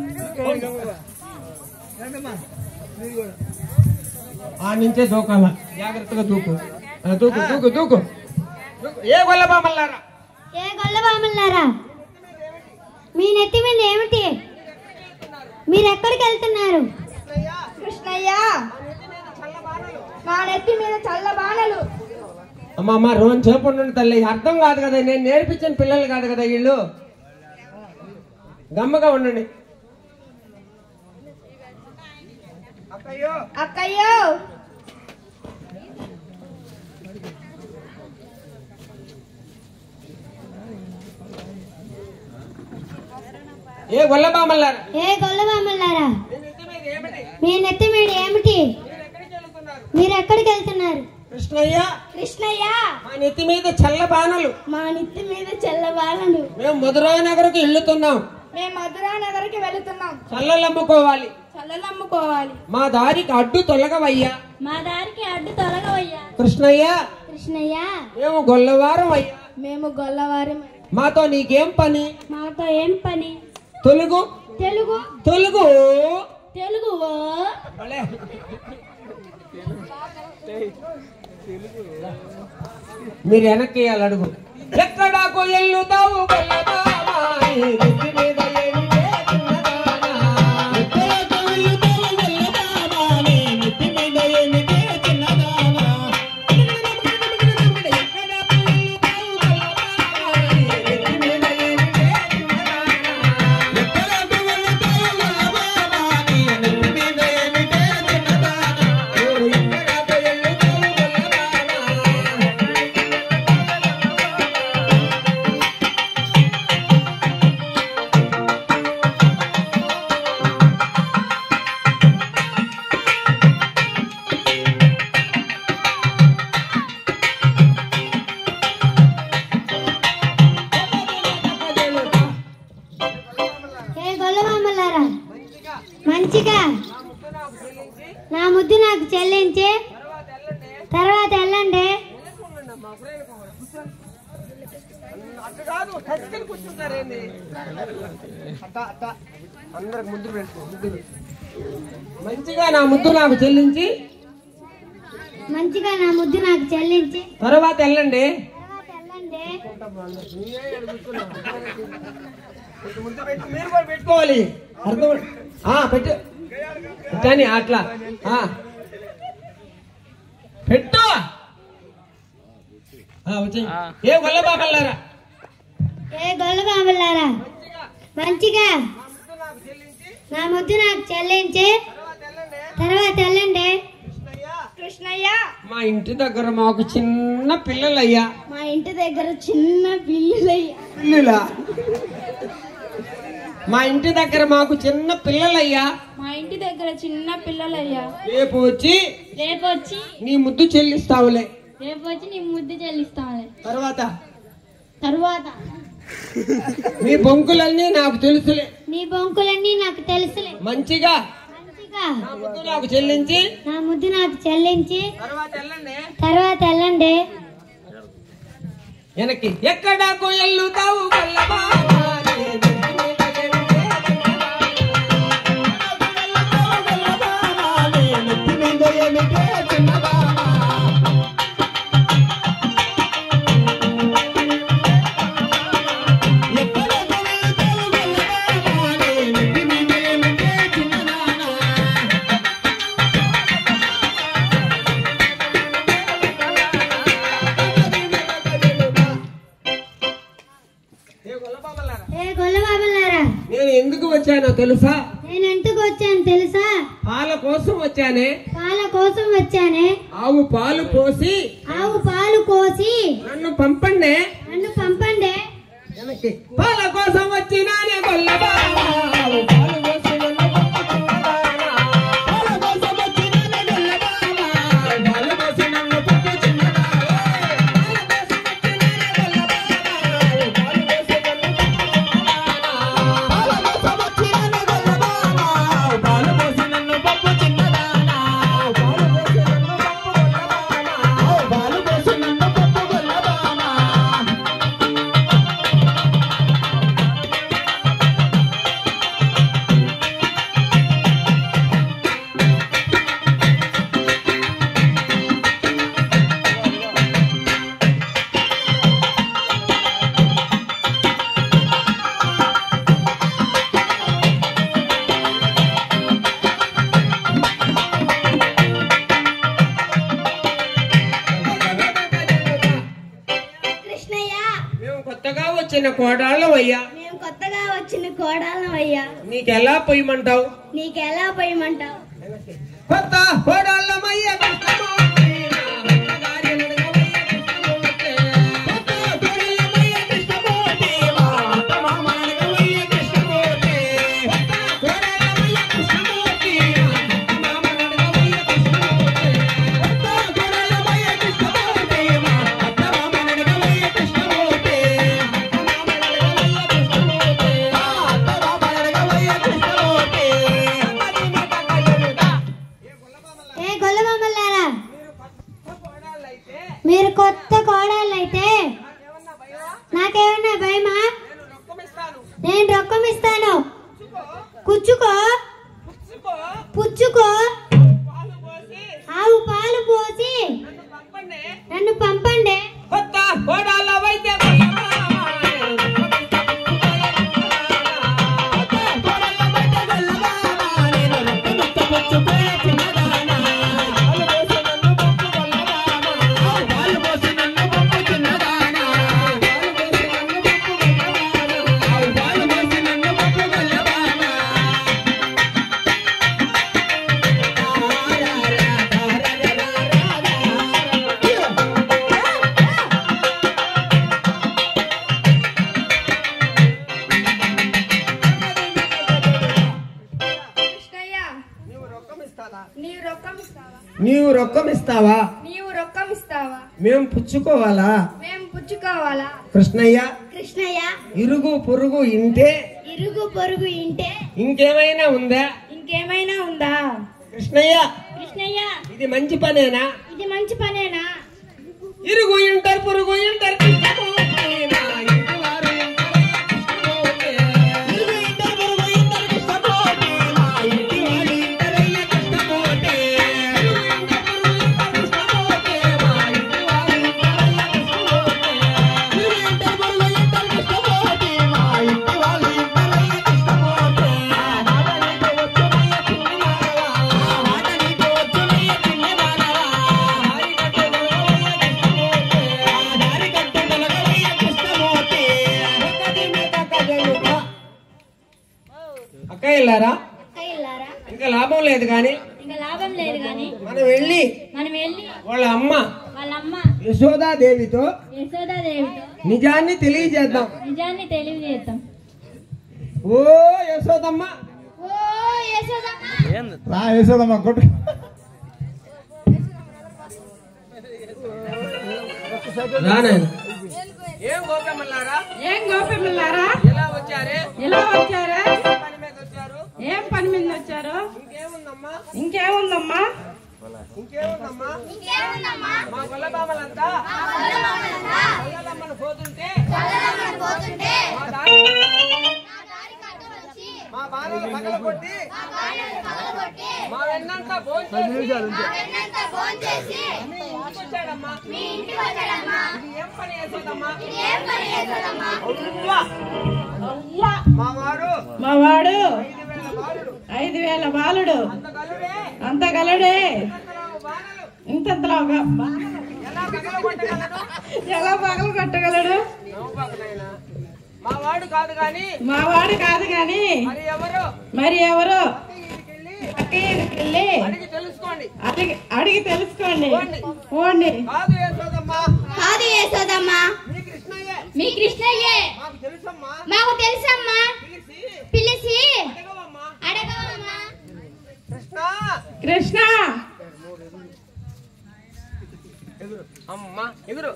ఆ నుంచే దూకాల జాగ్రత్తగా దూకు ఆ, దూకు దూకు దూకు దూకు. ఏ గొల్లబామల్లారా ఏ గొల్లబామల్లారా మీ నెత్తి మీద ఏమిటి మీరు ఎక్కడికి వెళ్తున్నారు కృష్ణయ్య మా నెత్తి మీద చల్ల బాణలు అమ్మ అమ్మ రోజు చేపండు తల్లి అర్థం కాదు కదా నేను నేర్పించిన పిల్లలు కాదు కదా వీళ్ళు గమ్మగా ఉండండి అక్కయ్యో అక్కయ్యో ఏ గొల్లబామల్లారా ఏ గొల్లబామల్లారా మీ నెత్తి మీద ఏమిటి మీ నెత్తి మీద ఏమిటి మీరు ఎక్కడికి వెళ్తున్నారు మీరు ఎక్కడికి వెళ్తున్నారు కృష్ణయ్య కృష్ణయ్య మా నెత్తి మీద చల్ల బాణలు మా నెత్తి మీద చల్లబాలను మేము మధురాయి నగరకు వెళ్తున్నాం మేము మధురా నగర్కి వెళుతున్నాం చల్లలు అమ్ముకోవాలి చల్లలు అమ్ముకోవాలి మా దారికి అడ్డు తొలగవయ్యా మా దారికి అడ్డు తొలగవయ్యా కృష్ణయ్య కృష్ణయ్య మేము గొల్లవారం అయ్యా మేము గొల్లవారి మాతో నీకేం పని మాతో ఏం పని తొలుగు తెలుగు తొలుగు తెలుగు భలే. మీరు వెనక్కి వేయాలి అడుగు ఎక్కడాకు ఎల్లుతావు గొల్లబామ? ఈ నెత్తి మీద ఏమిటే చిన్నదానా? ఎక్కడాకు ఎల్లుతావు గొల్లబామ? నీ నెత్తి మీద ఏమిటే చిన్నదానా? ఎక్కడాకు ఎల్లుతావు గొల్లబామ? నీ నెత్తి మీద ఏమిటే చిన్నదానా? ఎక్కడాకు ఎల్లుతావు గొల్లబామ? నీ నెత్తి మీద ఏమిటే చిన్నదానా? ఓ ఎక్కడాకు ఎల్లుతావు గొల్లబామ? మంచిగా నా ముద్దు నాకు చెల్లించి తర్వాత వెళ్ళండి అట్లా కాదు కసికలు కూర్చుంటారేంది అట్ట అట్ట అందరికి ముద్దు పెట్టుకో ముద్దు పెట్టు. మంచిగా నా ముద్దు నాకు చెల్లించి మంచిగా నా ముద్దు నాకు చెల్లించి తర్వాత వెళ్ళండి తర్వాత వెళ్ళండి కొంచెం ముద్దు పెట్టి మీరు కూడా పెట్టుకోవాలి అర్థం ఆ, పెట్టు కానీ అట్లా ఆ. పెట్టు ఆ, వచ్చేయ్. ఏ గొల్ల బాబల్లారా ఏ గొల్ల బాబులారా మంచిగా నా ముద్దు నాకు చెల్లించి తర్వాత వెళ్ళండి కృష్ణయ్య మా ఇంటి దగ్గర మాకు చిన్న పిల్లలయ్యా మా ఇంటి దగ్గర చిన్న పిల్లలయ్య పిల్లులా మా ఇంటి దగ్గర మాకు చిన్న పిల్లలయ్యా మా ఇంటి దగ్గర చిన్న పిల్లలయ్యా రేపు వచ్చి రేపు వచ్చి నీ ముద్దు చెల్లిస్తావులే రేపు వచ్చి నీ ముద్దు చెల్లిస్తానులే తర్వాత తరువాత మీ బొంకులన్నీ నాకు తెలుసులే నీ బొంకులన్నీ నాకు తెలుసులే మంచిగా మంచిగా నా ముద్దు నాకు చెల్లించి నా ముద్దు నాకు చెల్లించి తర్వాత వెళ్ళండి తర్వాత వెళ్ళండి వెనక్కి ఎక్కడకు ఎల్లుతావు గొల్లబాబా? ఏ గొల్లబాబలారా, ఏ గొల్ల బాబులారా నేను ఎందుకు వచ్చానో తెలుసా నేను ఎందుకు వచ్చాను తెలుసా పాల కోసం వచ్చానే పాల కోసం వచ్చానే ఆవు పాలు పోసి ఆవు పాలు కోసి నన్ను పంపండి నన్ను పంపండి వెనక్కి పాల కోసం వచ్చినానే గొల్లబాబా ఆవు పాలు పోసి నన్ను పంపుతున్నానా? పాల కోసం వచ్చినానే గొల్లబాబా, ఆవు పాలు పోసి నన్ను పంపుతున్నానా? పాల కోసం వచ్చినానే గొల్లబాబా, ఆవు పాలు పోసి నన్ను పంపుతున్నానా? పాల కోసం వచ్చినానే గొల్లబాబా, ఆవు పాలు పోసి నన్ను పంపుతున్నానా? పాల కోసం వచ్చినానే గొల్లబాబా, ఆవు పాలు పోసి నన్ను పంపు గొల్లబాబా. కృష్ణయ్య మేము కొత్తగా వచ్చిన కోడాళ్ళం అయ్యా మేము కొత్తగా వచ్చిన కోడాలం అయ్యా నీకెలా పొయ్యమంటావు నీకెలా పోయమంటావు కొత్త కోడాళ్ళం అయ్యా కృష్ణమూర్తి. నా భక్తగారి నడగవయ్య కృష్ణమూర్తి. కొత్త కోడాళ్ళం అయ్యా కృష్ణమూర్తి. మా అత్త మామ నడగవయ్య కృష్ణమూర్తి. కొత్త కోడాళ్ళం అయ్యా కృష్ణమూర్తి. మా అత్త మామ నడగవయ్య కృష్ణమూర్తి. కొత్త కోడాళ్ళం అయ్యా కృష్ణమూర్తి. మా అత్త మామ నడగవయ్య కృష్ణమూర్తి. మా అత్త మామ నడగవయ్య కృష్ణమూర్తి. మా అత్త మామ నడగవయ్య కృష్ణమూర్తి. అది నీ పక్కన ఏ గొల్ల బాబులారా మీరు కొత్త కోడళ్ళు అయితే నాకేమన్నా భయమా నేను రొక్కం ఇస్తాను కుచ్చుకో పుచ్చుకో ఆవు పాలు పోసి నన్ను పంపండి కొత్త కోడాల వైద్య కృష్ణయ్య నీవు రొక్కం ఇస్తావా నీవు రొక్కం ఇస్తావా నీవు రొక్కం ఇస్తావా మేము పుచ్చుకోవాలా మేము పుచ్చుకోవాలా కృష్ణయ్య కృష్ణయ్య ఇరుగు పొరుగు ఇంటే ఇరుగు పొరుగు ఇంటే ఇంకేమైనా ఉందా ఇంకే ఇంకేమైనా ఉందా కృష్ణయ్య కృష్ణయ్య ఇది మంచి పనేనా ఇది మంచి పనేనా ఇరుగు ఇంటర్ పురుగు ఇంటర్ కృష్ణమూర్తి, నా ఇంటి వారు ఇంటర్ కృష్ణమూర్తి. ఇరుగు ఇంటర్ పురుగు ఇంటర్ కృష్ణమూర్తి. ఇరుగు ఇంటర్ పురుగు ఇంటర్ కృష్ణమూర్తి. ఇరుగు ఇంటర్ పురుగు ఇంటర్ కృష్ణమూర్తి. మా ఇంటి వారు ఇంటర్ కృష్ణమూర్తి. ఆ మాట నీకు వచ్చునయ్య చిన్ని మానవా. ఆ మాట నీకు వచ్చునయ్య చిన్ని మానవా. హాయి కట్టు గొలవయ్య కృష్ణమూర్తి. ఆ దారి కట్టు గొలవయ్య కృష్ణమూర్తి. ఒకటి మీద కదలుక. అక్క వెళ్ళారా ఇంకా లాభం లేదు కానీ ఇంకా లాభం లేదు కానీ మనం వెళ్ళి మనం వెళ్ళి వాళ్ళ అమ్మ వాళ్ళ అమ్మ యశోదాదేవితో యశోదాదేవితో నిజాన్ని తెలియజేద్దాం నిజాన్ని తెలియజేద్దాం ఓ యశోదమ్మ ఓ యశోదమ్మ రా వేసేదమ్మా కొట్టు రానాయన ఏం గోపమ్మలారా ఏం గోపిమ్మలారా ఎలా వచ్చారే ఎలా వచ్చారా పని మీద వచ్చారు ఏం పని మీద వచ్చారు ఇంకేముందమ్మా ఇంకేముందమ్మా ఇంకేముందమ్మా మా గొల్లబామలంతా గొల్లదమ్మను పోతుంటే మా దారి మా బాణలు పగల కొట్టి మా వెన్నంతా భోంచేసి మీ ఇంటికి వచ్చాడమ్మా ఇది ఏం పని చేసేదమ్మా అవ్వా! మా వాడు మా వాడు ఐదు వేల బాలుడు ఐదు వేల బాలుడు అంత గలుడే అంత గలడే ఇంతలో బాణలు ఇంతలో ఒక బా- ఎలా పగల కొట్టగలడు ఎలా పగలు కొట్టగలడు నవ్వుబాకు నాయనా. మా వాడు కాదు కానీ మా వాడు కాదు గాని మరి ఎవరు మరి ఎవరు ఇంటికెళ్ళి అక్కయ్యకి వెళ్ళి అడిగి తెలుసుకోండి అడిగి అడిగి తెలుసుకోండి పోండి. పోండి కాదు యశోదమ్మా కాదు యశోదమ్మా మీ కృష్ణయ్యే మీ కృష్ణయ్యే మాకు తెలుసమ్మా మాకు తెలుసమ్మా పిలిచి పిలిచి అడగవమ్మా అడగవమ్మా కృష్ణ కృష్ణ ఎదురు అమ్మా ఎదురు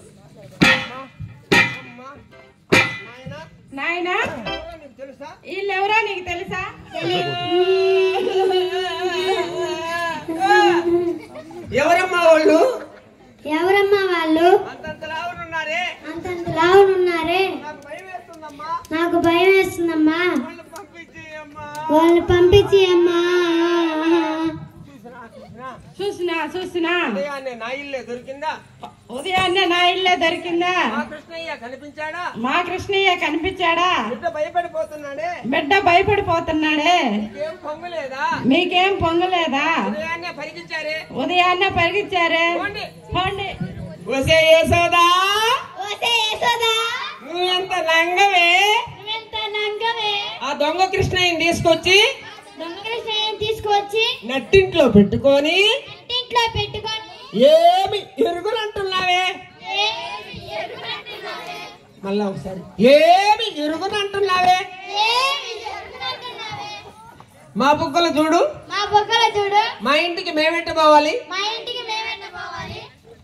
అమ్మా నాయనా నాయనా ఎవరో నీకు తెలుసా వీళ్ళెవరో నీకు తెలుసా ఎవరమ్మా వాళ్ళు ఎవరమ్మా వాళ్ళు అంతంత లావునున్నారే అంతంత లావునున్నారే నాకు భయం వేస్తుందమ్మా నాకు భయం వేస్తుందమ్మా వాళ్ళు పంపించేయమ్మా వాళ్ళని పంపించి అమ్మా చూసినా చూసినా చూసినా చూసినా ఉదయాన్నే నా ఇల్లే దొరికిందా ఉదయాన్నే నా ఇల్లే దొరికిందా మా కృష్ణయ్య కనిపించాడా మా కృష్ణయ్య కనిపించాడా బిడ్డ భయపడిపోతున్నాడే బిడ్డ భయపడిపోతున్నాడే ఏం పొంగలేదా మీకేం పొంగలేదా ఉదయాన్నే పరిగించారే ఉదయాన్నే పరిగెత్తారే పోండి. పోండి ఒసే యశోదా ఓసే యశోదా నువ్వెంత నంగవే నువ్వెంత నంగవే ఆ దొంగ కృష్ణయ్యని తీసుకొచ్చి దొంగ కృష్ణయ్యని తీసుకొచ్చి నట్టింట్లో పెట్టుకొని ఇంట్లో పెట్టుకొని ఏమి ఎరుగునంటున్నావే ఏమి ఎరుగునంటున్నావే? మళ్ళా ఒకసారి ఏమి ఎరుగునంటున్నావే ఏమి ఎరుగునంటున్నావే? మా బుగ్గలు చూడు మా బొక్కల చూడు మా ఇంటికి మేమెట్ట పోవాలి మా ఇంటికి మేమెట్ట పోవాలి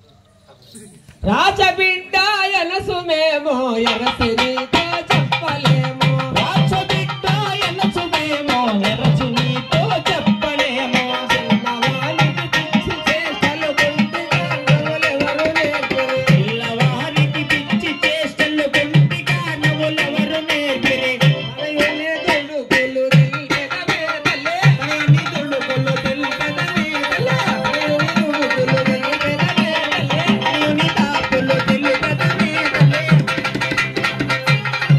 రాజబిడ్డ ఎనసు మేము ఎరసినీతో చెప్పలేము రాజబిడ్డ ఎనసు మేము ఎరసినీతో చెప్పలేము పిల్లవానికి పిచ్చి చేష్టలు గుంటిగా నవ్వులెవరు నేర్పిరి. పిల్లవానికి పిచ్చి చేష్టలు గుంటిగా నవ్వులెవరు నేర్పిరి. అరయని దుడుకులు తెలిపెదవే తల్లే. అరయని దుడుకులు తెలిపెదవే తల్లే. అరయని దుడుకులు తెలిపెదవే తల్లే. అరయని తాపులు తెలిపెదవే తల్లే.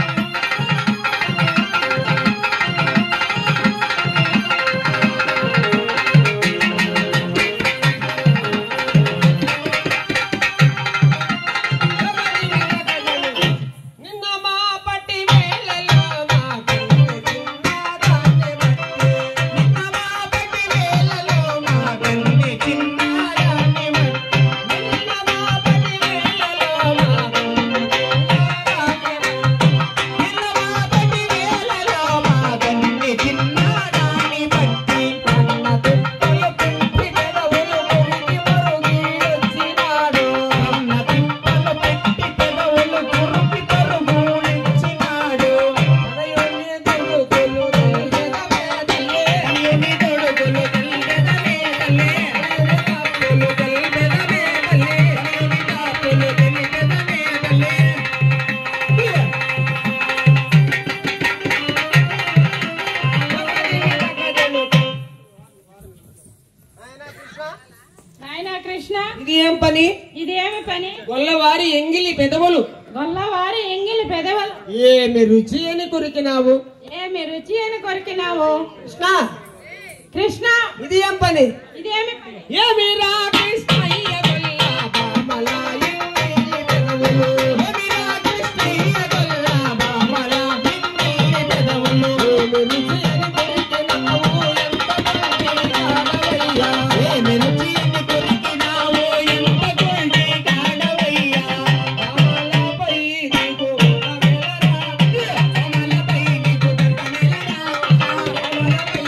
నాయనా కృష్ణ ఇది ఏం పని ఇది ఏమి పని గొల్లవారి ఎంగిలి పెదవులు గొల్లవారి ఎంగిలి పెదవులు ఏమి రుచి అని కొరికినావు ఏమి రుచి అని కొరికినావు కృష్ణ కృష్ణ ఇది ఏం పని ఇదేమి పని ఏమి రా కృష్ణయ్య గొల్లబామల ఎంగిలి పెదవులు. ఏమి రా కృష్ణయ్య గొల్లబామల ఎంగిలి పెదవులు. ఏమి రుచి అని కొరికినావు, ఎంత గొడ్డి కాడవయ్యా. ఏమి రుచి అని కొరికినావు, ఎంత గొడ్డి కాడవయ్యా. కమలపై నీకు కమలరా, కమలపై నీకు కమలరా, కమలపై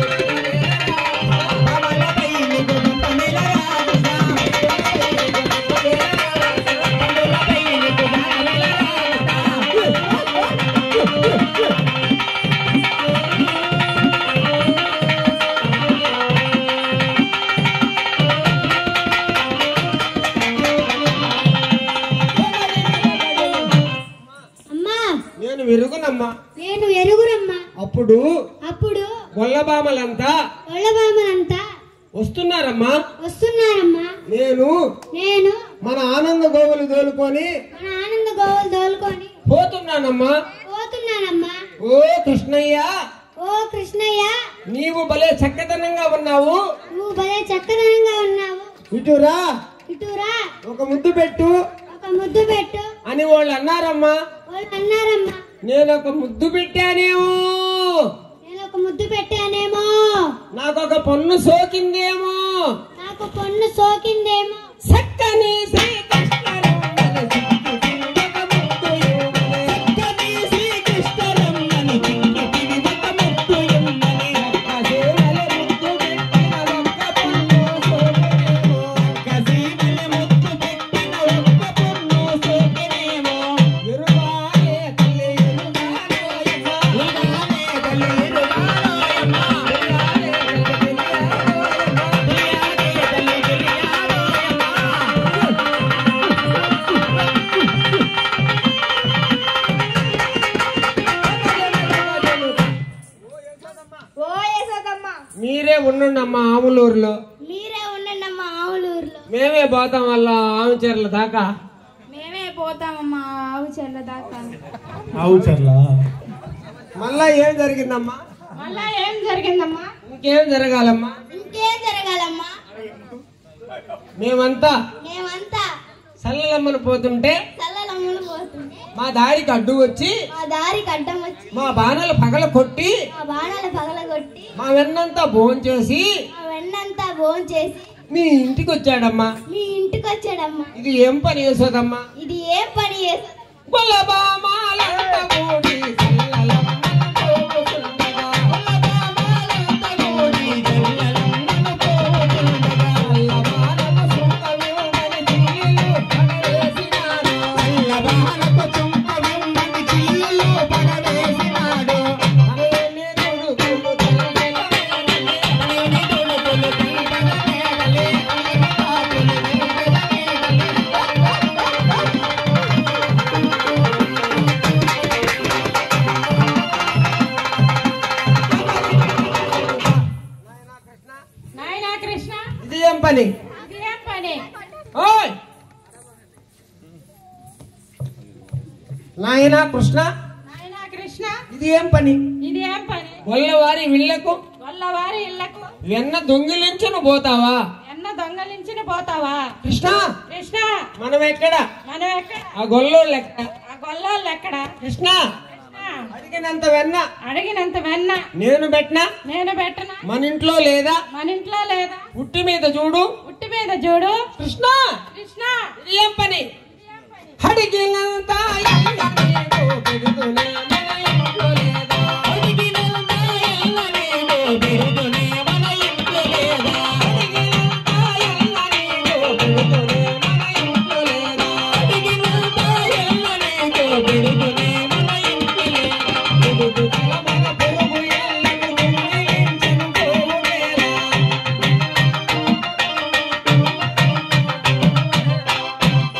నీకు కమలరా. అమ్మా నేను విరుగునమ్మా నేను ఎరుగురమ్మా అప్పుడు అప్పుడు గొల్లబామలంతా ఒళ్ళబామలంతా వస్తున్నారమ్మా వస్తున్నారమ్మా నేను నేను మన ఆనంద గోవులు తోలుకొని మన ఆనంద గోవులు తోలుకొని పోతున్నానమ్మా పోతున్నానమ్మా ఓ కృష్ణయ్య ఓ కృష్ణయ్య నీవు భలే చక్కదనంగా ఉన్నావు నువ్వు భలే చక్కదనంగా ఉన్నావు ఇటురా ఇటురా ఒక ముద్దు పెట్టు ఒక ముద్దు పెట్టు అని వాళ్ళు అన్నారమ్మా వాళ్ళు అన్నారమ్మా నేను ఒక ముద్దు పెట్టానేమో నేను ఒక ముద్దు పెట్టానేమో నాకు ఒక పొన్ను సోకిందేమో నాకు పొన్ను సోకిందేమో చక్కని శ్రీకృష్ణరమ్మని చిక్కితిని ఒక ముద్దు ఇవ్వని. చక్కని శ్రీకృష్ణరమ్మని చిక్కితిని ఒక ముద్దు ఇవ్వని. ఒక్క సేవల ముద్దు పెట్టిన ఒక్క పొన్ను సోకినేమో. ఒక్క సేవల ముద్దు పెట్టిన ఒక్క పొన్ను సోకినేమో. ఎరుగానే తల్లి ఎరుగానోయమ్మ. ఎరుగానే తల్లి ఎరుగానోయమ్మ. ఎరుగానే తల్లి ఎరుగానోయమ్మ. ఎరుగానే తల్లి ఎరుగానోయమ్మ. ఓ యశోదమ్మ మీరే ఉండండమ్మా ఆములూరులో మీరే ఉండండి అమ్మా ఆవులూరులో మేమే పోతాం వాళ్ళ ఆమె చీరల దాకా మేమే పోతామమ్మా ఆవు చెల్ల దాకా ఆవు చర్ల మళ్ళా ఏం జరిగిందమ్మా మళ్ళా ఏం జరిగిందమ్మా ఇంకేం జరగాలమ్మా ఇంకేం జరగాలమ్మా మేమంతా మేమంతా సల్లలమ్మను పోతుంటే చల్లలమ్మలు పోతుంటే మా దారికి అడ్డు వచ్చి మా దారికి అడ్డం వచ్చి మా బాణాలు పగల కొట్టి మా బాణాలు పగలగొట్టి మా వెన్నంతా భోంచేసి మా వెన్నంతా భోజనం చేసి మీ ఇంటికి వచ్చాడమ్మా మీ ఇంటికి వచ్చాడమ్మా ఇది ఏం పని చేసేదమ్మా ఇది ఏం పని చేస్తుంది గొల్లబామాలంత కూడి సల్లలమ్మను పోతుండగా. గొల్లబామాలంత కూడి సల్లలమ్మను పోతుండగా. అల్లబానకు సుంకమేమని చిల్లులు పడవేసినాడు. అల్లబానకు సుంకమేమని చిల్లులు పడవేసినాడు. తనయుని కొడుకులు తలకెలవేలలే. తనయుని కొడుకులు తలకెలవేలలే. కాకులు నాయనా కృష్ణ ఇది ఏం పని ఇది ఏం పని ఓయ్ నాయనా కృష్ణ నాయనా కృష్ణ ఇది ఏం పని ఇది ఏం పని గొల్లవారి విళ్ళకు గొల్లవారి ఇళ్లకు వెన్న దొంగిలించును పోతావా ఎన్న దొంగలించిన పోతావా కృష్ణ కృష్ణ మనం ఎక్కడ మనం ఎక్కడ ఆ గొల్లోళ్ళు ఎక్కడ ఆ గొల్లాళ్ళు ఎక్కడ కృష్ణ కృష్ణ అడిగినంత వెన్న అడిగినంత వెన్న నేను పెట్టినా నేను పెట్టనా మన ఇంట్లో లేదా మన ఇంట్లో లేదా పుట్టి మీద చూడు ఉట్టి మీద చూడు కృష్ణ కృష్ణ ఇది ఏం పని అడిగినంత ఎన్న నీకు పెరుగునే మన ఇంట్లో లేదా? అడిగినంత ఎన్న నీకు పెరుగునే మన ఇంట్లో లేదా? అడిగినంత ఎన్న నీకు పెరుగునే మన ఇంట్లో లేదా? అడిగినంత ఎన్న నీకు పెరుగునే మన ఇంట్లో లేదా? పెరుగు తలమల పెరుగు ఎల్లను దొంగిలించెను పోవునేలా.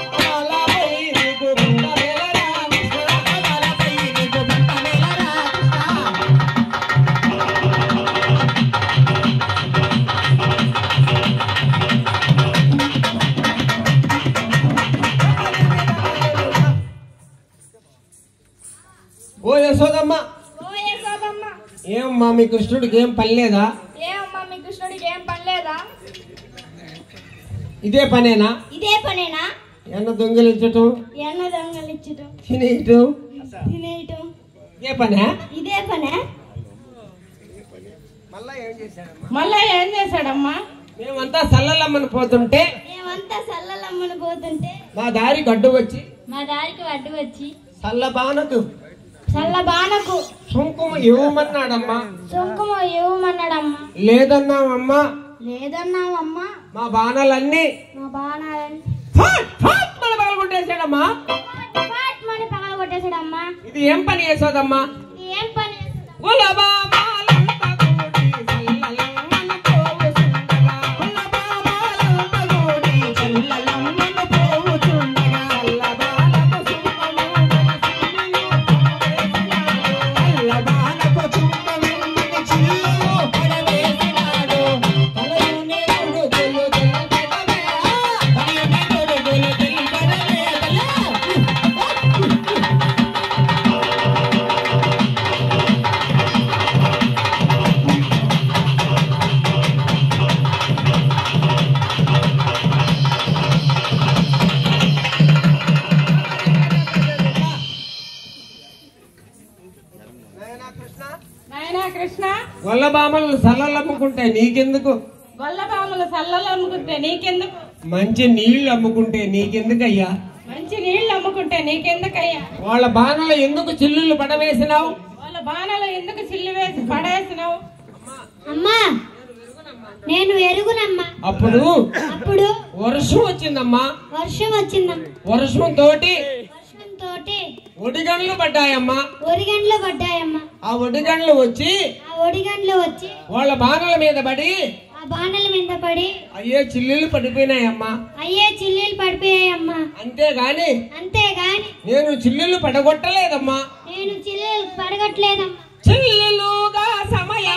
అమలపై నీకు బుట్ట వెలరా కృష్ణ అమలపై నీకు బుట్ట వెలరా కృష్ణ ఏమమ్మా మీ కృష్ణుడికి ఏం పని లేదా ఏమమ్మా మీ కృష్ణుడికి ఏం పని లేదా ఇదే పనేనా ఇదే పనేనా ఎన్న దొంగిలించటం ఎన్న దొంగలిచ్చటం తినేయటం తినేయటం ఇదే పనే ఇదే పనే మళ్ళా ఏం చేశాడమ్మా మేమంతా సల్లలమ్మని పోతుంటే మేమంతా సల్లలమ్మని పోతుంటే మా దారి గడ్డు వచ్చి మా దారికి అడ్డు వచ్చి సల్లబానకు చల్ల బాణకు కుంకుమ ఇవ్వమన్నాడమ్మా కుంకుమ ఇవ్వమన్నాడమ్మా లేదన్నామమ్మా లేదన్నావమ్మా మా బాణాలన్నీ మా బాణాలని ఫాట్ ఫాట్ మన పగలగొట్టేశాడమ్మా ఫాట్ మని పగల కొట్టేశాడమ్మా ఇది ఏం పని చేసేదమ్మా ఇది ఏం పని చేస్తుందా? గులబాబాలంతా కూడి చల్లలమ్మను పోవుచుండగా. గులబాబాలంతా కూడి చల్లలమ్మను పోవుచుండగా. చల్లబాలకు చుమ్మను చల్లబాలకు చుమ్మను చిల్లు పడవేసినాడు. తలయుని గొడుగులు తెల్లబడవే. తలయుని గొడుగులు తెల్లబడవే. నాయనా కృష్ణ గొల్లబామలు సల్లలమ్ముకుంటే నీకెందుకు గొల్లబాములు సల్లలు అమ్ముకుంటే నీకెందుకు మంచి నీళ్లు అమ్ముకుంటే నీకెందుకయ్యా మంచి నీళ్లు అమ్ముకుంటే నీకెందుకయ్యా వాళ్ళ బాణలు ఎందుకు చిల్లులు పడవేసినావు వాళ్ళ బాణాలు ఎందుకు చిల్లి వేసి పడేసినావు అమ్మా నేను ఎరుగునమ్మా అప్పుడు అప్పుడు వర్షం వచ్చిందమ్మా వర్షం వచ్చిందమ్మా వర్షం తోటి వర్షంతో ఒడిగండ్లు పడ్డాయమ్మా ఒడిగండ్లు పడ్డాయమ్మా ఆ ఒడిగండ్లు వచ్చి ఆ ఒడిగండ్లు వచ్చి వాళ్ళ బాణల మీద పడి ఆ బాణల మీద పడి అయ్యే చిల్లులు పడిపోయినాయమ్మా అయ్యే చిల్లీలు పడిపోయాయమ్మా అంతేగాని అంతేగాని నేను చిల్లులు పడగొట్టలేదమ్మా నేను చిల్లీలు పడగట్లేదమ్మా చిల్లులుగా సమయం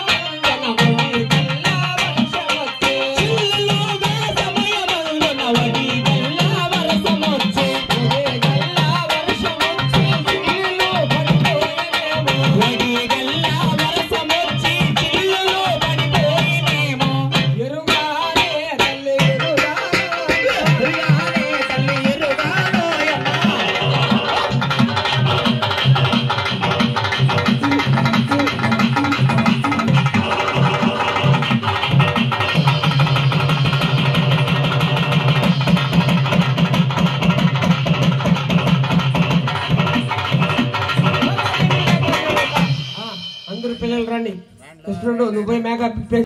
అందరు పిల్లలు రండి కృష్ణుడు నువ్వు పోయి మేక